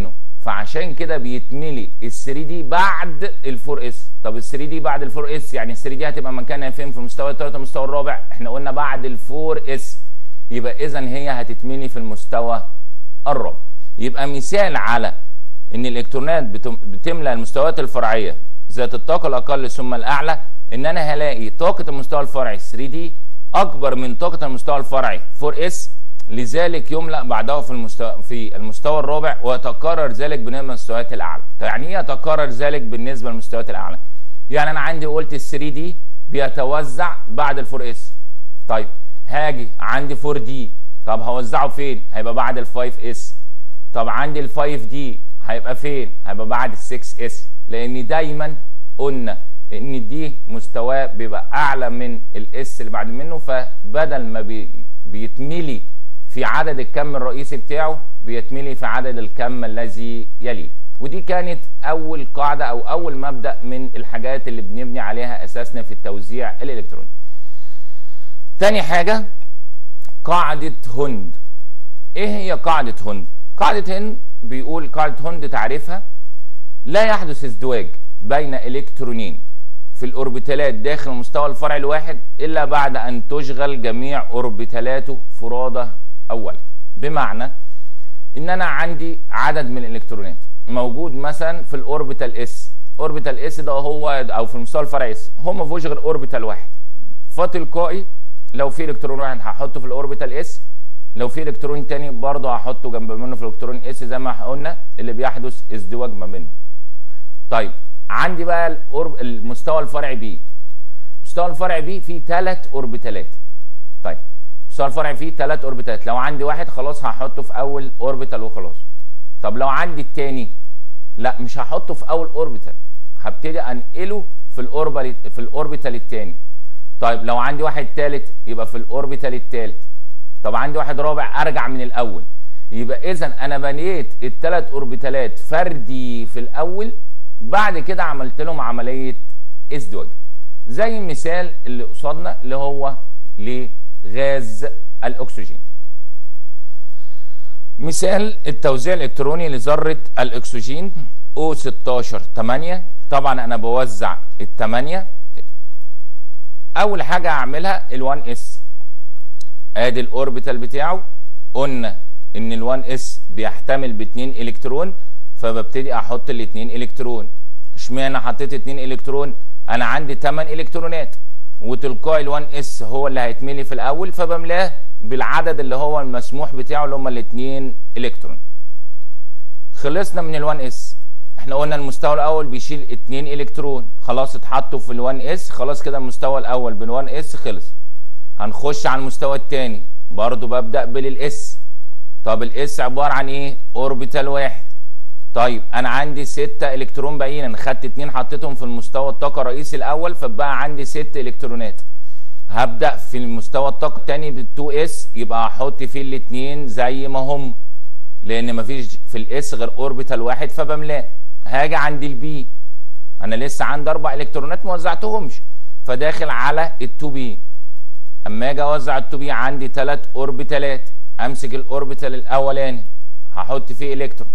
فعشان كده بيتملي ال 3 دي بعد ال 4 اس طب ال 3 دي بعد ال 4 اس يعني ال 3 دي هتبقى مكانها فين في المستوى الثالث المستوى الرابع احنا قلنا بعد ال 4 اس يبقى اذا هي هتتملي في المستوى الرابع يبقى مثال على ان الالكترونات بتملى المستويات الفرعيه ذات الطاقه الاقل ثم الاعلى ان انا هلاقي طاقه المستوى الفرعي 3 دي اكبر من طاقه المستوى الفرعي 4 اس لذلك يملا بعده في المستوى في المستوى الرابع ويتكرر ذلك بالنسبه للمستويات الاعلى يعني ايه يتكرر ذلك بالنسبه للمستويات الاعلى يعني انا عندي قلت ال 3 دي بيتوزع بعد ال 4 اس طيب هاجي عندي 4 دي طب هوزعه فين هيبقى بعد ال 5 اس طب عندي ال 5 دي هيبقى فين هيبقى بعد ال 6 اس لان دايما قلنا ان دي مستواه بيبقى اعلى من الاس اللي بعد منه فبدل ما بي بيتملي في عدد الكم الرئيسي بتاعه بيتملي في عدد الكم الذي يليه ودي كانت اول قاعده او اول مبدا من الحاجات اللي بنبني عليها اساسنا في التوزيع الالكتروني تاني حاجه قاعده هوند ايه هي قاعده هوند قاعده هوند بيقول قاعده هوند تعريفها لا يحدث ازدواج بين الكترونين في الاوربيتالات داخل المستوى الفرعي الواحد الا بعد ان تشغل جميع اوربيتالاته فرادى اولا بمعنى ان انا عندي عدد من الالكترونات موجود مثلا في الاوربيتال اس اوربيتال اس ده هو او في المستوى الفرعي اس هو ما فيهوش غير اوربيتال واحد فتلقائي لو في الكترون واحد هحطه في الاوربيتال اس لو في الكترون تاني برضه هحطه جنب منه في الالكترون اس زي ما قلنا اللي بيحدث ازدواج ما بينهم طيب عندي بقى الأورب... المستوى الفرعي بي المستوى الفرعي بي فيه ثلاث اوربيتالات طيب المستوى الفرعي فيه ثلاث اوربيتالات لو عندي واحد خلاص هحطه في اول اوربيتال وخلاص طب لو عندي الثاني لا مش هحطه في اول اوربيتال هبتدي انقله في الاوربيتال في الاوربيتال الثاني طيب لو عندي واحد ثالث يبقى في الاوربيتال الثالث طب عندي واحد رابع ارجع من الاول يبقى اذا انا بنيت الثلاث اوربيتالات فردي في الاول بعد كده عملت لهم عمليه ازدواج زي المثال اللي قصادنا اللي هو لغاز الاكسجين مثال التوزيع الالكتروني لذره الاكسجين O16 8 طبعا انا بوزع الثمانيه اول حاجه هعملها ال1 اس ادي الاوربيتال بتاعه قلنا ان ال1 اس بيحتمل باتنين الكترون فببتدي احط الاثنين الكترون اشمعنى حطيت اتنين الكترون انا عندي 8 الكترونات وتلقائي ال1 اس هو اللي هيتملي في الاول فبملاه بالعدد اللي هو المسموح بتاعه اللي هم الاثنين الكترون خلصنا من ال1 اس احنا قلنا المستوى الاول بيشيل 2 الكترون خلاص اتحطوا في ال1 اس خلاص كده المستوى الاول بال1 اس خلص هنخش على المستوى الثاني برضو ببدا بالاس طب الاس عباره عن ايه اوربيتال واحد طيب انا عندي 6 الكترون باقيين انا خدت 2 حطيتهم في المستوى الطاقه الرئيسي الاول فبقى عندي 6 الكترونات هبدا في المستوى الطاقه الثاني بال2 اس يبقى هحط فيه الاثنين زي ما هم لان مفيش في الاس غير اوربيتال واحد فبملاه هاجي عند البي انا لسه عندي اربع الكترونات ما وزعتهمش فداخل على ال2 بي اما اجي اوزع ال2 بي عندي ثلاث اوربيتالات امسك الاوربيتال الاولاني هحط فيه الكترون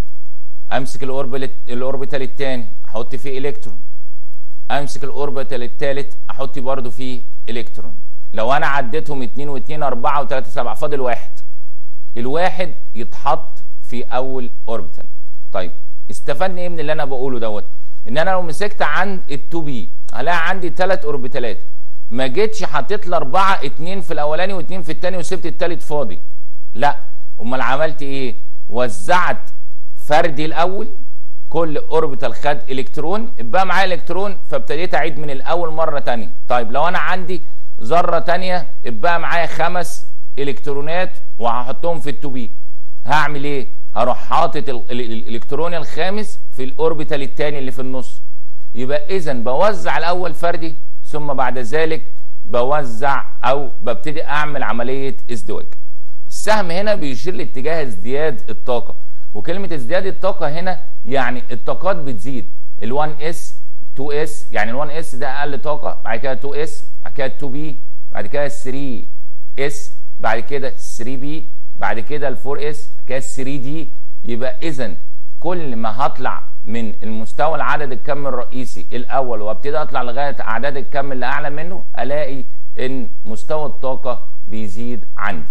امسك الاوربيتال الثاني احط فيه الكترون امسك الاوربيتال الثالث احط برضه فيه الكترون لو انا عديتهم 2 و2 4 و3 7 فاضل واحد الواحد يتحط في اول اوربيتال طيب استفدنا ايه من اللي انا بقوله دوت ان انا لو مسكت عند ال2 بي هلاقي عندي ثلاث اوربيتالات ما جيتش حطيت الاربعه اتنين في الاولاني واتنين في الثاني وسبت الثالث فاضي لا امال عملت ايه وزعت فردي الاول كل اوربيتال خد الكترون ابقى معايا الكترون فابتديت اعيد من الاول مره ثانيه طيب لو انا عندي ذره ثانيه ابقى معايا خمس الكترونات وهحطهم في التو بي هعمل ايه هروح حاطط الالكترون الخامس في الاوربيتال الثاني اللي في النص يبقى اذا بوزع الاول فردي ثم بعد ذلك بوزع او ببتدي اعمل عمليه ازدواج السهم هنا بيشير لاتجاه ازدياد الطاقه وكلمه ازدياد الطاقه هنا يعني الطاقات بتزيد ال1 اس 2 اس يعني ال1 اس ده اقل طاقه بعد كده 2 اس بعد كده 2 بي بعد كده 3 اس بعد كده 3 بي بعد كده ال 4 اس بعد كده 3 دي يبقى اذا كل ما هطلع من المستوى العدد الكم الرئيسي الاول وابتدي اطلع لغايه اعداد الكم اللي اعلى منه الاقي ان مستوى الطاقه بيزيد عندي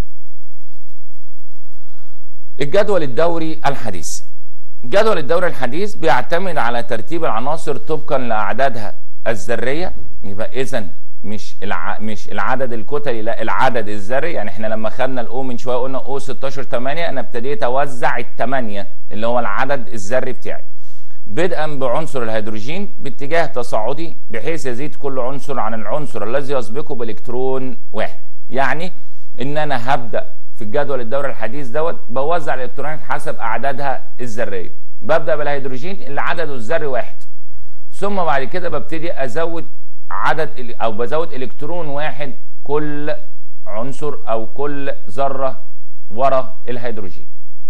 الجدول الدوري الحديث جدول الدوري الحديث بيعتمد على ترتيب العناصر طبقا لاعدادها الذريه يبقى اذا مش الع... مش العدد الكتلي لا العدد الذري يعني احنا لما خدنا الاو من شويه قلنا او 16 8 انا ابتديت اوزع الثمانيه اللي هو العدد الذري بتاعي بدءا بعنصر الهيدروجين باتجاه تصاعدي بحيث يزيد كل عنصر عن العنصر الذي يسبقه بالكترون واحد يعني ان انا هبدا في الجدول الدوري الحديث دوت بوزع الالكترونات حسب اعدادها الذريه ببدا بالهيدروجين اللي عدده الذري واحد ثم بعد كده ببتدي ازود عدد او بزود الكترون واحد كل عنصر او كل ذره ورا الهيدروجين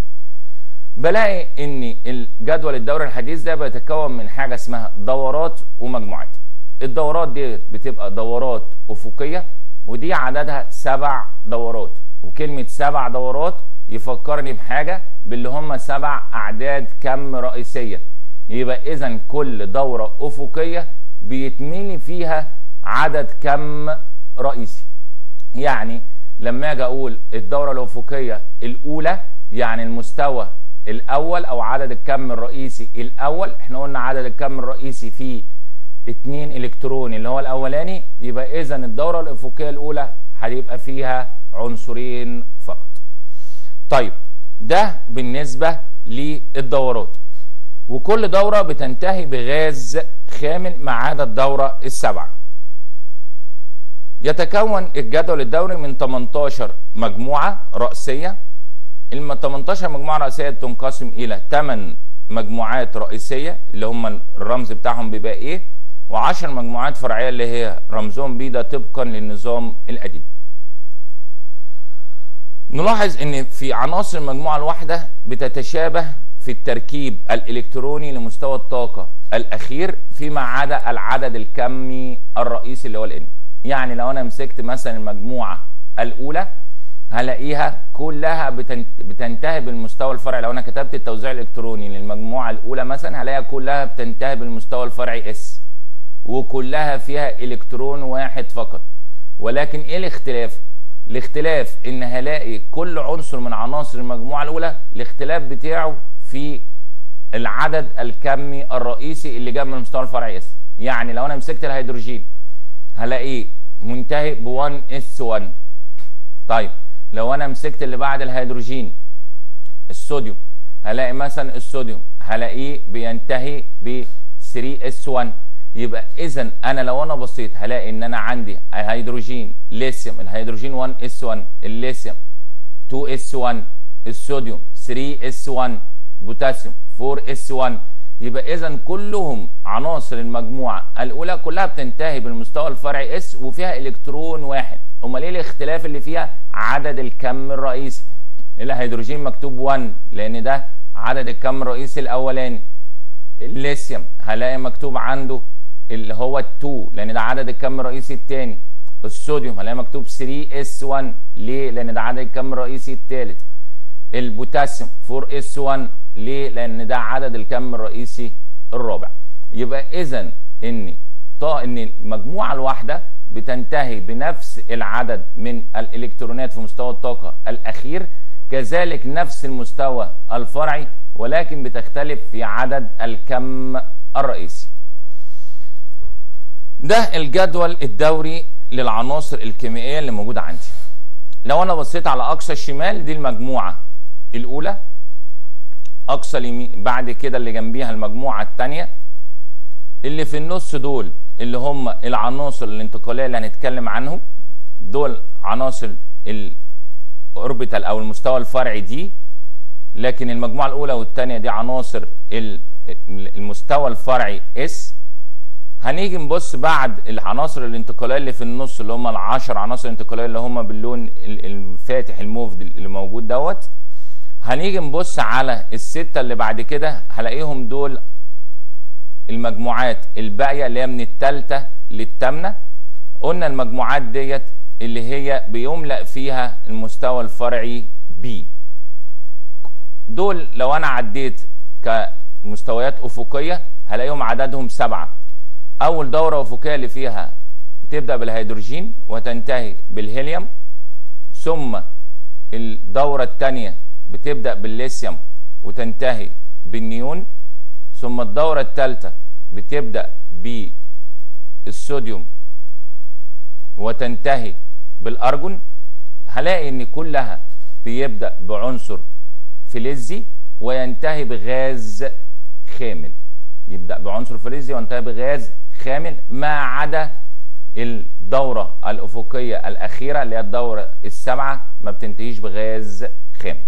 بلاقي ان الجدول الدوري الحديث ده بيتكون من حاجه اسمها دورات ومجموعات الدورات دي بتبقى دورات افقيه ودي عددها سبع دورات وكلمه سبع دورات يفكرني بحاجه باللي هم سبع اعداد كم رئيسيه يبقى اذا كل دوره افقيه بيتملي فيها عدد كم رئيسي يعني لما اجي اقول الدوره الافقيه الاولى يعني المستوى الاول او عدد الكم الرئيسي الاول احنا قلنا عدد الكم الرئيسي فيه 2 الكترون اللي هو الاولاني يبقى اذا الدوره الافقيه الاولى هيبقى فيها عنصرين فقط طيب ده بالنسبه للدورات وكل دوره بتنتهي بغاز خامل ما عدا الدوره السبعه يتكون الجدول الدوري من 18 مجموعه راسيه ال 18 مجموعه رئيسيه تنقسم الى 8 مجموعات رئيسيه اللي هم الرمز بتاعهم بيبقى ايه و10 مجموعات فرعيه اللي هي رمزهم بي ده طبقا للنظام القديم نلاحظ ان في عناصر المجموعه الواحده بتتشابه في التركيب الالكتروني لمستوى الطاقه الاخير فيما عدا العدد الكمي الرئيسي اللي هو الان يعني لو انا مسكت مثلا المجموعه الاولى هلاقيها كلها بتنتهي بالمستوى الفرعي لو انا كتبت التوزيع الالكتروني للمجموعه الاولى مثلا هلاقيها كلها بتنتهي بالمستوى الفرعي اس وكلها فيها الكترون واحد فقط ولكن ايه الاختلاف الاختلاف ان هلاقي كل عنصر من عناصر المجموعه الاولى الاختلاف بتاعه في العدد الكمي الرئيسي اللي جاي من المستوى الفرعي اس يعني لو انا مسكت الهيدروجين هلاقيه منتهي ب 1 اس 1 طيب لو انا مسكت اللي بعد الهيدروجين الصوديوم هلاقي مثلا الصوديوم هلاقيه بينتهي ب 3 اس 1 يبقى اذا انا لو انا بصيت هلاقي ان انا عندي هيدروجين ليثيوم الهيدروجين 1 اس 1 الليثيوم 2 اس 1 الصوديوم 3 اس 1 بوتاسيوم 4 اس 1 يبقى اذا كلهم عناصر المجموعه الاولى كلها بتنتهي بالمستوى الفرعي اس وفيها الكترون واحد امال ايه الاختلاف اللي فيها عدد الكم الرئيسي الهيدروجين مكتوب 1 لان ده عدد الكم الرئيسي الاولاني الليثيوم هلاقي مكتوب عنده اللي هو ال2 لان ده عدد الكم الرئيسي الثاني الصوديوم هلاقي مكتوب 3 اس 1 ليه لان ده عدد الكم الرئيسي الثالث البوتاسيوم 4 اس 1 ليه لان ده عدد الكم الرئيسي الرابع يبقى اذا ان طا ان المجموعه الواحده بتنتهي بنفس العدد من الالكترونات في مستوى الطاقه الاخير كذلك نفس المستوى الفرعي ولكن بتختلف في عدد الكم الرئيسي ده الجدول الدوري للعناصر الكيميائيه اللي موجوده عندي لو انا بصيت على اقصى الشمال دي المجموعه الاولى اقصى اليمين بعد كده اللي جنبيها المجموعه الثانيه اللي في النص دول اللي هم العناصر الانتقاليه اللي هنتكلم عنهم دول عناصر الاوربيتال او المستوى الفرعي دي لكن المجموعه الاولى والثانيه دي عناصر المستوى الفرعي اس هنيجي نبص بعد العناصر الانتقاليه اللي في النص اللي هم العشر عناصر انتقاليه اللي هم باللون الفاتح الموف اللي موجود دوت هنيجي نبص على الستة اللي بعد كده هلاقيهم دول المجموعات الباقية اللي هي من التالتة للتامنة قلنا المجموعات ديت اللي هي بيملأ فيها المستوى الفرعي بي دول لو انا عديت كمستويات افقيه هلاقيهم عددهم سبعه اول دوره افقيه اللي فيها بتبدا بالهيدروجين وتنتهي بالهيليوم ثم الدوره الثانيه بتبدا بالليثيوم وتنتهي بالنيون ثم الدوره الثالثه بتبدا بالصوديوم وتنتهي بالارجون هلاقي ان كلها بيبدا بعنصر فلزي وينتهي بغاز خامل يبدا بعنصر فلزي وينتهي بغاز خامل ما عدا الدوره الافقيه الاخيره اللي هي الدوره السابعه ما بتنتهيش بغاز خامل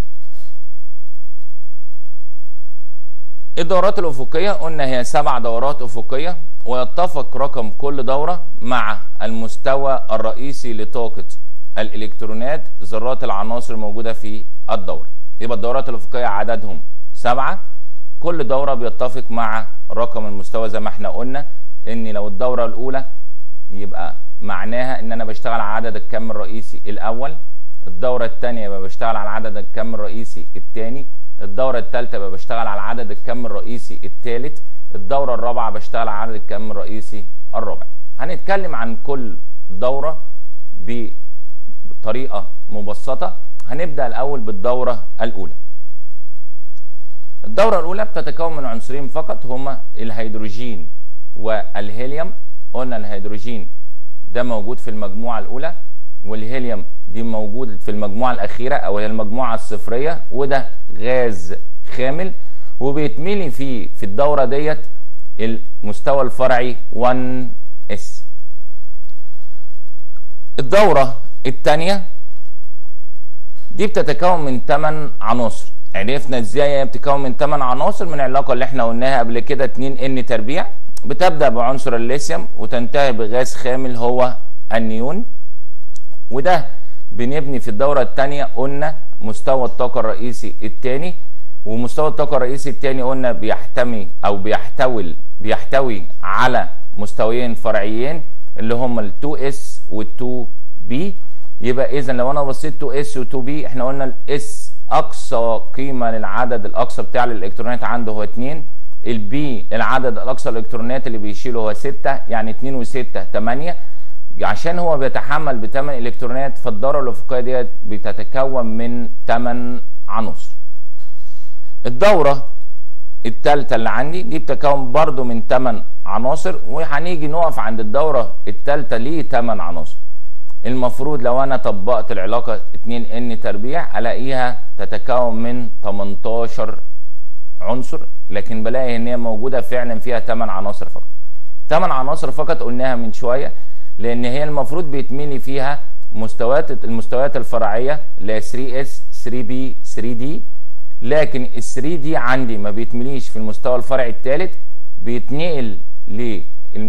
الدورات الافقيه قلنا هي سبع دورات افقيه ويتفق رقم كل دوره مع المستوى الرئيسي لطاقه الالكترونات ذرات العناصر الموجوده في الدوره يبقى الدورات الافقيه عددهم سبعه كل دوره بيتفق مع رقم المستوى زي ما احنا قلنا ان لو الدوره الاولى يبقى معناها ان انا بشتغل على عدد الكم الرئيسي الاول الدوره الثانيه يبقى بشتغل على عدد الكم الرئيسي الثاني الدوره الثالثه يبقى بشتغل على عدد الكم الرئيسي الثالث الدوره الرابعه بشتغل على عدد الكم الرئيسي الرابع هنتكلم عن كل دوره بطريقه مبسطه هنبدا الاول بالدوره الاولى الدوره الاولى بتتكون من عنصرين فقط هما الهيدروجين والهيليوم قلنا الهيدروجين ده موجود في المجموعه الاولى والهيليوم دي موجود في المجموعه الاخيره او هي المجموعه الصفريه وده غاز خامل وبيتملي فيه في الدوره ديت المستوى الفرعي 1 اس الدوره الثانيه دي بتتكون من 8 عناصر عرفنا ازاي هي بتتكون من 8 عناصر من العلاقه اللي احنا قلناها قبل كده 2 ان تربيع بتبدا بعنصر الليثيوم وتنتهي بغاز خامل هو النيون وده بنبني في الدوره الثانيه قلنا مستوى الطاقه الرئيسي الثاني ومستوى الطاقه الرئيسي الثاني قلنا بيحتمي او بيحتوي بيحتوي على مستويين فرعيين اللي هما ال 2 اس وال 2 بي يبقى اذا لو انا بصيت 2 اس و 2 بي احنا قلنا الاس اقصى قيمه للعدد الاقصى بتاع الالكترونات عنده هو 2 البي العدد الاقصى الالكترونات اللي بيشيله هو 6 يعني 2 و6 8 عشان هو بيتحمل ب 8 الكترونات فالدوره الافقيه ديت بتتكون من 8 عناصر الدوره الثالثه اللي عندي دي بتتكون برضو من 8 عناصر وهنيجي نقف عند الدوره الثالثه ليه 8 عناصر المفروض لو انا طبقت العلاقه 2 ان تربيع الاقيها تتكون من 18 عنصر لكن بلاقي ان هي موجوده فعلا فيها 8 عناصر فقط 8 عناصر فقط قلناها من شويه لان هي المفروض بيتملي فيها مستويات المستويات الفرعيه اللي هي 3 اس 3 بي 3 دي لكن ال 3 دي عندي ما بيتمليش في المستوى الفرعي الثالث بيتنقل ل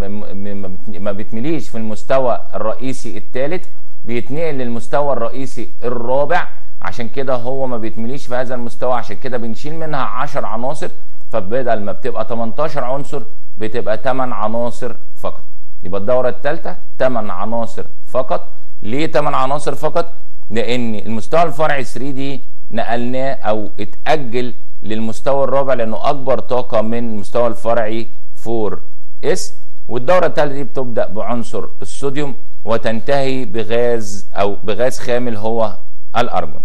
ما بيتمليش في المستوى الرئيسي الثالث بيتنقل للمستوى الرئيسي الرابع عشان كده هو ما بيتمليش في هذا المستوى عشان كده بنشيل منها 10 عناصر فبدل ما بتبقى 18 عنصر بتبقى 8 عناصر فقط يبقى الدورة الثالثة 8 عناصر فقط ليه 8 عناصر فقط؟ لأن المستوى الفرعي 3 دي نقلناه أو اتأجل للمستوى الرابع لأنه أكبر طاقة من المستوى الفرعي 4 اس والدورة الثالثة دي بتبدأ بعنصر الصوديوم وتنتهي بغاز أو بغاز خامل هو الأرجون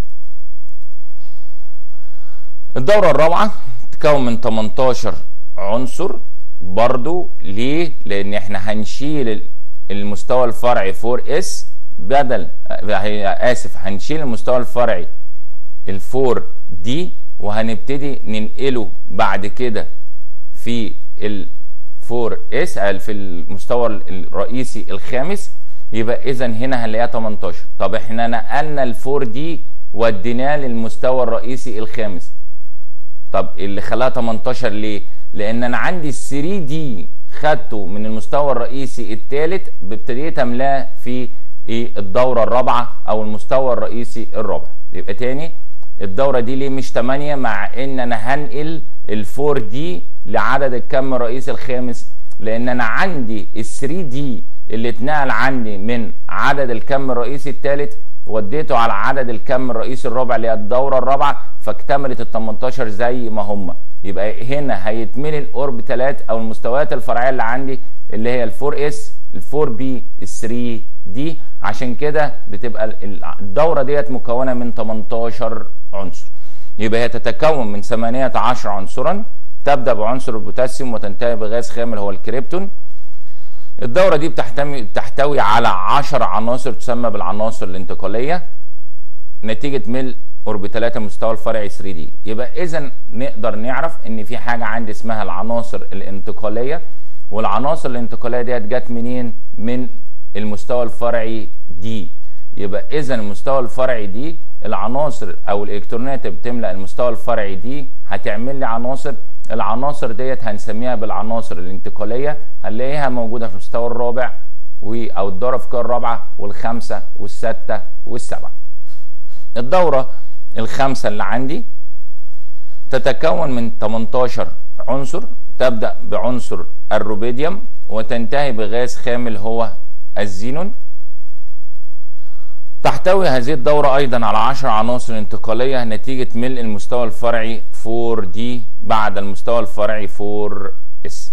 الدورة الرابعة تتكون من 18 عنصر برضو ليه؟ لأن احنا هنشيل المستوى الفرعي 4 اس بدل آسف هنشيل المستوى الفرعي ال 4 دي وهنبتدي ننقله بعد كده في ال 4 اس في المستوى الرئيسي الخامس يبقى اذا هنا هنلاقيها 18 طب احنا نقلنا ال 4 دي وديناه للمستوى الرئيسي الخامس طب اللي خلاها 18 ليه؟ لان انا عندي ال 3 دي خدته من المستوى الرئيسي الثالث ابتديت املاه في ايه الدوره الرابعه او المستوى الرئيسي الرابع يبقى تاني الدوره دي ليه مش 8 مع ان انا هنقل ال 4 دي لعدد الكم الرئيسي الخامس لان انا عندي ال 3 دي اللي اتنقل عندي من عدد الكم الرئيسي الثالث وديته على عدد الكم الرئيسي الرابع اللي هي الدوره الرابعه فاكتملت ال 18 زي ما هم يبقى هنا هيتملي الاوربيتالات او المستويات الفرعيه اللي عندي اللي هي ال 4 اس ال 4 بي ال 3 دي عشان كده بتبقى الدوره ديت مكونه من 18 عنصر يبقى هي تتكون من 18 عنصرا تبدا بعنصر البوتاسيوم وتنتهي بغاز خامل هو الكريبتون الدورة دي بتحتوي على 10 عناصر تسمى بالعناصر الانتقالية نتيجة ملء اوربيتالات المستوى الفرعي 3 دي يبقى اذا نقدر نعرف ان في حاجة عندي اسمها العناصر الانتقالية والعناصر الانتقالية ديت جت منين من المستوى الفرعي دي يبقى اذا المستوى الفرعي دي العناصر او الالكترونات اللي بتملا المستوى الفرعي دي هتعمل لي عناصر العناصر ديت هنسميها بالعناصر الانتقاليه هنلاقيها موجوده في المستوى الرابع او الدوره الفقهيه الرابعه والخامسه والسادسه والسابعه. الدوره الخامسه اللي عندي تتكون من 18 عنصر تبدا بعنصر الروبيديوم وتنتهي بغاز خامل هو الزينون تحتوي هذه الدورة أيضا على 10 عناصر انتقالية نتيجة ملء المستوى الفرعي 4D بعد المستوى الفرعي 4S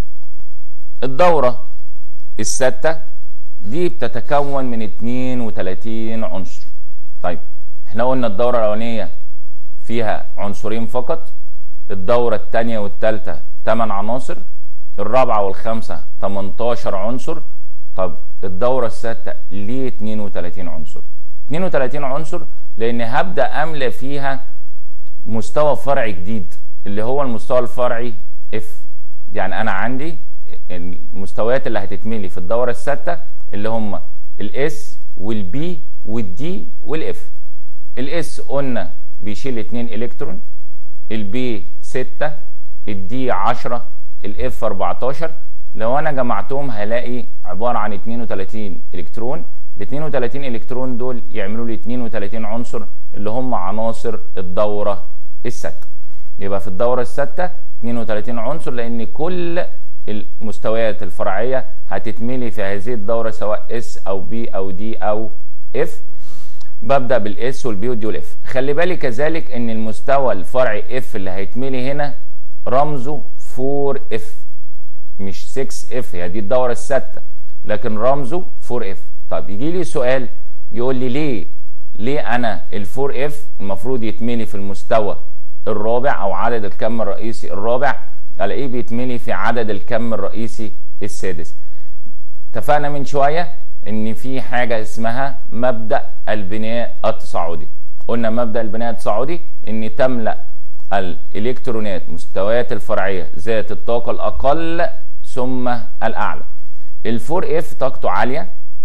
الدورة الستة دي بتتكون من 32 عنصر طيب احنا قلنا الدورة الأولانية فيها عنصرين فقط الدورة الثانية والثالثة 8 عناصر الرابعة والخامسة 18 عنصر طب الدورة السادسة ليه 32 عنصر 32 عنصر لان هبدأ املى فيها مستوى فرعي جديد اللي هو المستوى الفرعي اف يعني انا عندي المستويات اللي هتتملي في الدورة السادسة اللي هم الاس والبي والدي والاف الاس قلنا بيشيل 2 الكترون البي 6 الدي 10 الاف 14 لو انا جمعتهم هلاقي عباره عن 32 الكترون ال 32 الكترون دول يعملوا لي 32 عنصر اللي هم عناصر الدوره السادسه يبقى في الدوره السادسه 32 عنصر لان كل المستويات الفرعيه هتتملي في هذه الدوره سواء اس او بي او دي او اف ببدا بالاس والبي والدي والاف خلي بالي كذلك ان المستوى الفرعي اف اللي هيتملي هنا رمزه 4 اف مش 6 اف هي دي الدوره السادسه لكن رمزه 4 اف طب يجي لي سؤال يقول لي ليه ليه انا ال 4 اف المفروض يتملي في المستوى الرابع او عدد الكم الرئيسي الرابع الاقيه بيتملي في عدد الكم الرئيسي السادس اتفقنا من شويه ان في حاجه اسمها مبدا البناء التصاعدي قلنا مبدا البناء التصاعدي ان تملا الالكترونات مستويات الفرعيه ذات الطاقه الاقل ثم الاعلى ال4 اف طاقته عاليه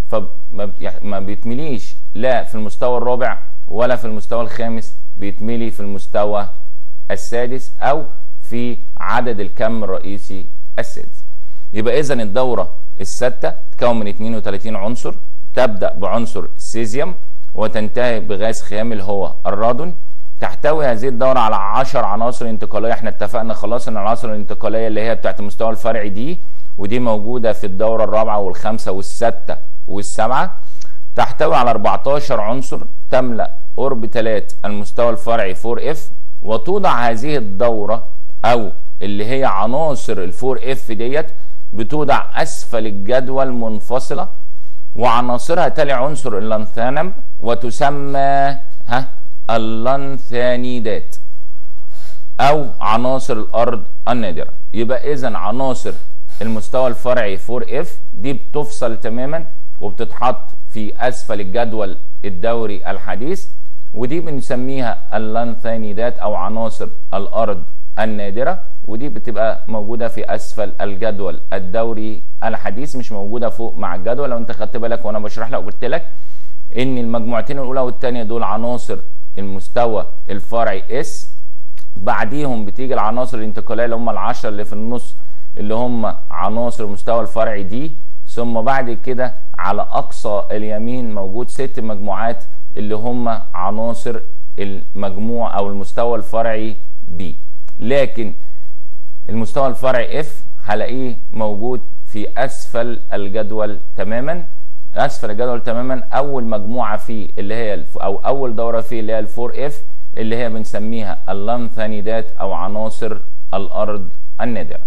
فما بيتمليش لا في المستوى الرابع ولا في المستوى الخامس بيتملي في المستوى السادس او في عدد الكم الرئيسي السادس يبقى اذا الدوره السادسه تكون من 32 عنصر تبدا بعنصر السيزيوم وتنتهي بغاز خامل هو الرادون تحتوي هذه الدوره على 10 عناصر انتقاليه احنا اتفقنا خلاص ان العناصر الانتقاليه اللي هي بتاعت المستوى الفرعي دي ودي موجوده في الدوره الرابعه والخامسه والسادسه والسابعه تحتوي على 14 عنصر تملا اوربيتالات المستوى الفرعي 4 اف وتوضع هذه الدوره او اللي هي عناصر ال 4 اف ديت بتوضع اسفل الجدول منفصله وعناصرها تلي عنصر اللانثانم وتسمى ها اللانثانيدات او عناصر الارض النادره يبقى اذا عناصر المستوى الفرعي 4 اف دي بتفصل تماما وبتتحط في اسفل الجدول الدوري الحديث ودي بنسميها اللانثانيدات او عناصر الارض النادره ودي بتبقى موجوده في اسفل الجدول الدوري الحديث مش موجوده فوق مع الجدول لو انت خدت بالك وانا بشرح لك قلت لك ان المجموعتين الاولى والثانيه دول عناصر المستوى الفرعي اس بعديهم بتيجي العناصر الانتقاليه اللي هم العشرة اللي في النص اللي هم عناصر المستوى الفرعي دي ثم بعد كده على اقصى اليمين موجود ست مجموعات اللي هم عناصر المجموع او المستوى الفرعي بي لكن المستوى الفرعي اف هلاقيه موجود في اسفل الجدول تماما اسفل الجدول تماما اول مجموعه فيه اللي هي او اول دوره فيه اللي هي الفور اف اللي هي بنسميها اللانثانيدات او عناصر الارض النادره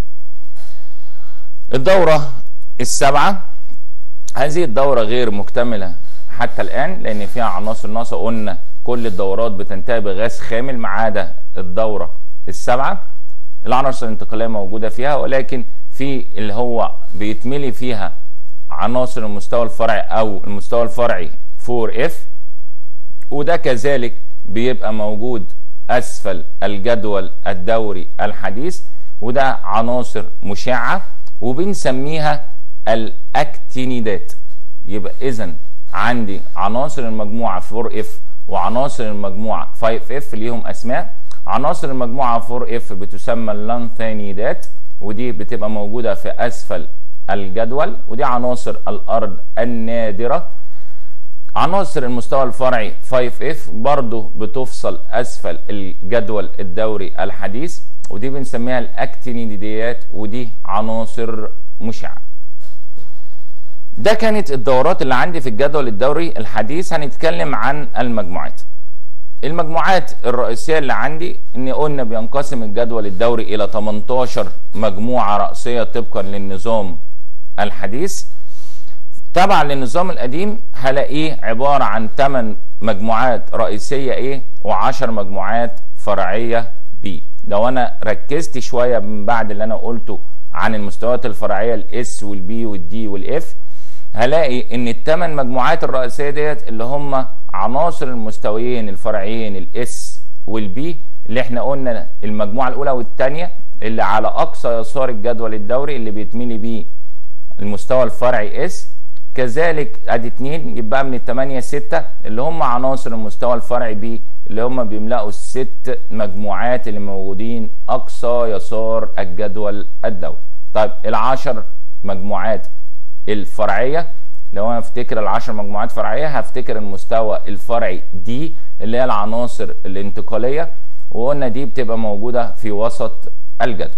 الدوره السابعه هذه الدوره غير مكتمله حتى الان لان فيها عناصر ناقصه قلنا كل الدورات بتنتهي بغاز خامل ما عدا الدوره السابعه العناصر الانتقاليه موجوده فيها ولكن في اللي هو بيتملي فيها عناصر المستوى الفرعي او المستوى الفرعي 4F وده كذلك بيبقى موجود اسفل الجدول الدوري الحديث وده عناصر مشعه وبنسميها الاكتينيدات يبقى اذا عندي عناصر المجموعه 4F وعناصر المجموعه 5F ليهم اسماء عناصر المجموعه 4F بتسمى اللانثانيدات ودي بتبقى موجوده في اسفل الجدول ودي عناصر الارض النادره عناصر المستوى الفرعي 5F برضو بتفصل اسفل الجدول الدوري الحديث ودي بنسميها الاكتينيديات ودي عناصر مشعه ده كانت الدورات اللي عندي في الجدول الدوري الحديث هنتكلم عن المجموعات المجموعات الرئيسيه اللي عندي ان قلنا بينقسم الجدول الدوري الى 18 مجموعه رئيسيه طبقا للنظام الحديث تبع للنظام القديم هلاقيه عباره عن 8 مجموعات رئيسيه A و10 مجموعات فرعيه B لو انا ركزت شويه من بعد اللي انا قلته عن المستويات الفرعيه الاس والبي والدي والاف هلاقي ان الثمان مجموعات الرئيسيه ديت اللي هم عناصر المستويين الفرعيين الاس والبي اللي احنا قلنا المجموعه الاولى والثانيه اللي على اقصى يسار الجدول الدوري اللي بيتملي بيه المستوى الفرعي اس كذلك ادي اتنين يبقى من الثمانية ستة اللي هم عناصر المستوى الفرعي بي اللي هم بيملأوا الست مجموعات اللي موجودين اقصى يسار الجدول الدوري طيب العشر مجموعات الفرعية لو انا افتكر العشر مجموعات فرعية هفتكر المستوى الفرعي دي اللي هي العناصر الانتقالية وقلنا دي بتبقى موجودة في وسط الجدول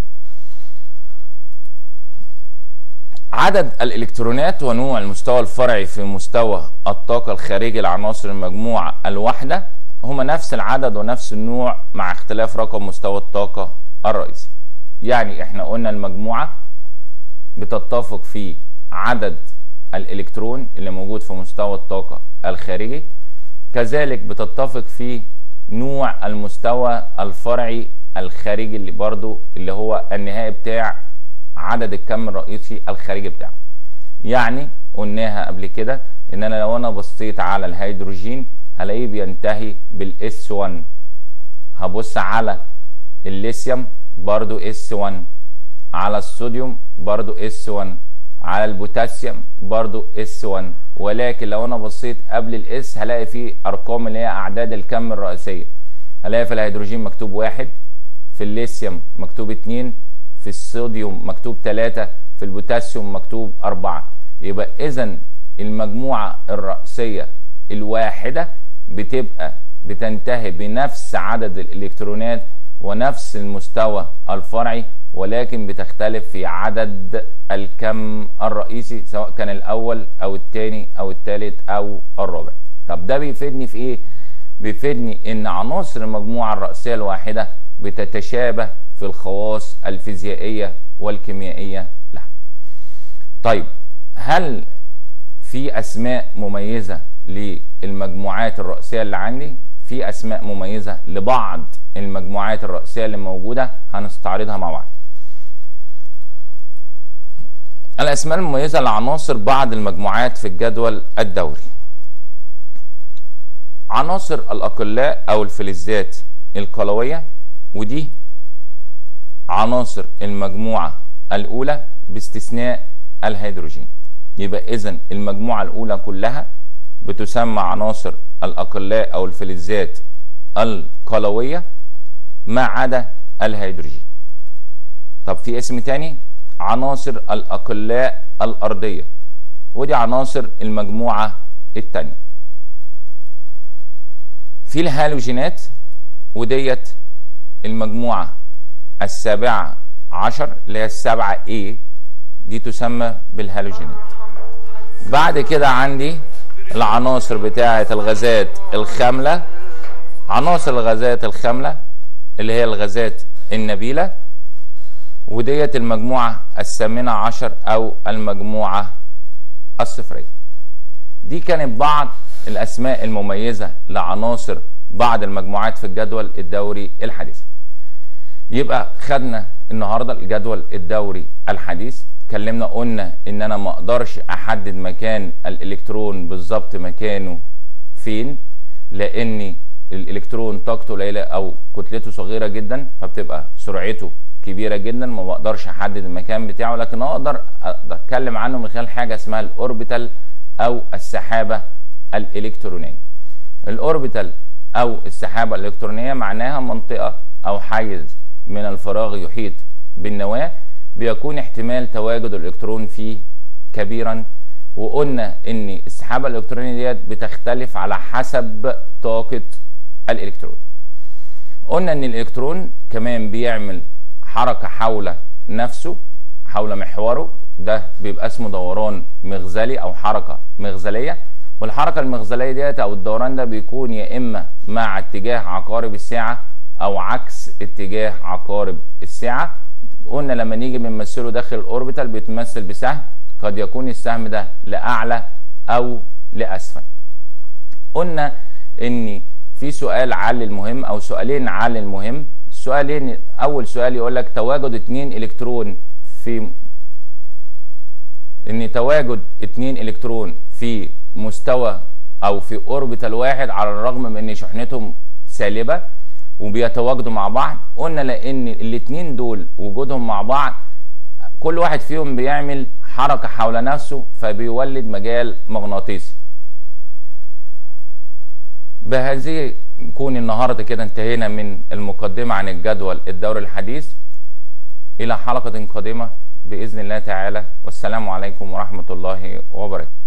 عدد الالكترونات ونوع المستوى الفرعي في مستوى الطاقة الخارجي لعناصر المجموعة الواحدة هما نفس العدد ونفس النوع مع اختلاف رقم مستوى الطاقة الرئيسي يعني احنا قلنا المجموعة بتتفق في عدد الالكترون اللي موجود في مستوى الطاقة الخارجي كذلك بتتفق في نوع المستوى الفرعي الخارجي اللي برضو اللي هو النهائي بتاع عدد الكم الرئيسي الخارجي بتاعه يعني قلناها قبل كده ان انا لو انا بصيت على الهيدروجين هلاقيه بينتهي بالاس 1 هبص على الليثيوم برضو اس 1 على الصوديوم برضو اس 1 على البوتاسيوم برضو اس 1 ولكن لو انا بصيت قبل الاس هلاقي فيه ارقام اللي هي اعداد الكم الرئيسيه هلاقي في الهيدروجين مكتوب واحد في الليثيوم مكتوب اتنين في الصوديوم مكتوب تلاتة في البوتاسيوم مكتوب أربعة يبقى إذا المجموعة الرئيسية الواحدة بتبقى بتنتهي بنفس عدد الإلكترونات ونفس المستوى الفرعي ولكن بتختلف في عدد الكم الرئيسي سواء كان الأول أو الثاني أو الثالث أو الرابع طب ده بيفيدني في إيه؟ بيفيدني إن عناصر المجموعة الرئيسية الواحدة بتتشابه في الخواص الفيزيائية والكيميائية لها طيب هل في أسماء مميزة للمجموعات الرئيسية اللي عندي في أسماء مميزة لبعض المجموعات الرئيسية اللي موجودة هنستعرضها مع بعض الأسماء المميزة لعناصر بعض المجموعات في الجدول الدوري عناصر الأقلاء أو الفلزات القلوية ودي عناصر المجموعة الأولى باستثناء الهيدروجين يبقى إذا المجموعة الأولى كلها بتسمى عناصر الأقلاء أو الفلزات القلوية ما عدا الهيدروجين طب في اسم تاني عناصر الأقلاء الأرضية ودي عناصر المجموعة التانية في الهالوجينات وديت المجموعة السابعة عشر اللي هي السبعة A دي تسمى بالهالوجينات بعد كده عندي العناصر بتاعة الغازات الخاملة عناصر الغازات الخاملة اللي هي الغازات النبيلة وديت المجموعة الثامنة عشر أو المجموعة الصفرية دي كانت بعض الأسماء المميزة لعناصر بعض المجموعات في الجدول الدوري الحديث يبقى خدنا النهارده الجدول الدوري الحديث اتكلمنا قلنا ان انا ما اقدرش احدد مكان الالكترون بالظبط مكانه فين لان الالكترون طاقته قليله او كتلته صغيره جدا فبتبقى سرعته كبيره جدا ما بقدرش احدد المكان بتاعه لكن اقدر اتكلم عنه من خلال حاجه اسمها الاوربيتال او السحابه الالكترونيه الاوربيتال او السحابه الالكترونيه معناها منطقه او حيز من الفراغ يحيط بالنواه بيكون احتمال تواجد الالكترون فيه كبيرا وقلنا ان السحابه الالكترونيه ديت بتختلف على حسب طاقه الالكترون قلنا ان الالكترون كمان بيعمل حركه حول نفسه حول محوره ده بيبقى اسمه دوران مغزلي او حركه مغزليه والحركه المغزليه ديت او الدوران ده بيكون يا اما مع اتجاه عقارب الساعه او عكس اتجاه عقارب الساعه قلنا لما نيجي بنمثله داخل الاوربيتال بيتمثل بسهم قد يكون السهم ده لاعلى او لاسفل قلنا ان في سؤال علل المهم او سؤالين علل المهم سؤالين اول سؤال يقول لك تواجد اتنين الكترون في ان تواجد اتنين الكترون في مستوى او في اوربيتال واحد على الرغم من ان شحنتهم سالبه وبيتواجدوا مع بعض قلنا لان الاتنين دول وجودهم مع بعض كل واحد فيهم بيعمل حركه حول نفسه فبيولد مجال مغناطيسي بهذه نكون النهارده كده انتهينا من المقدمه عن الجدول الدوري الحديث الى حلقه قادمه باذن الله تعالى والسلام عليكم ورحمه الله وبركاته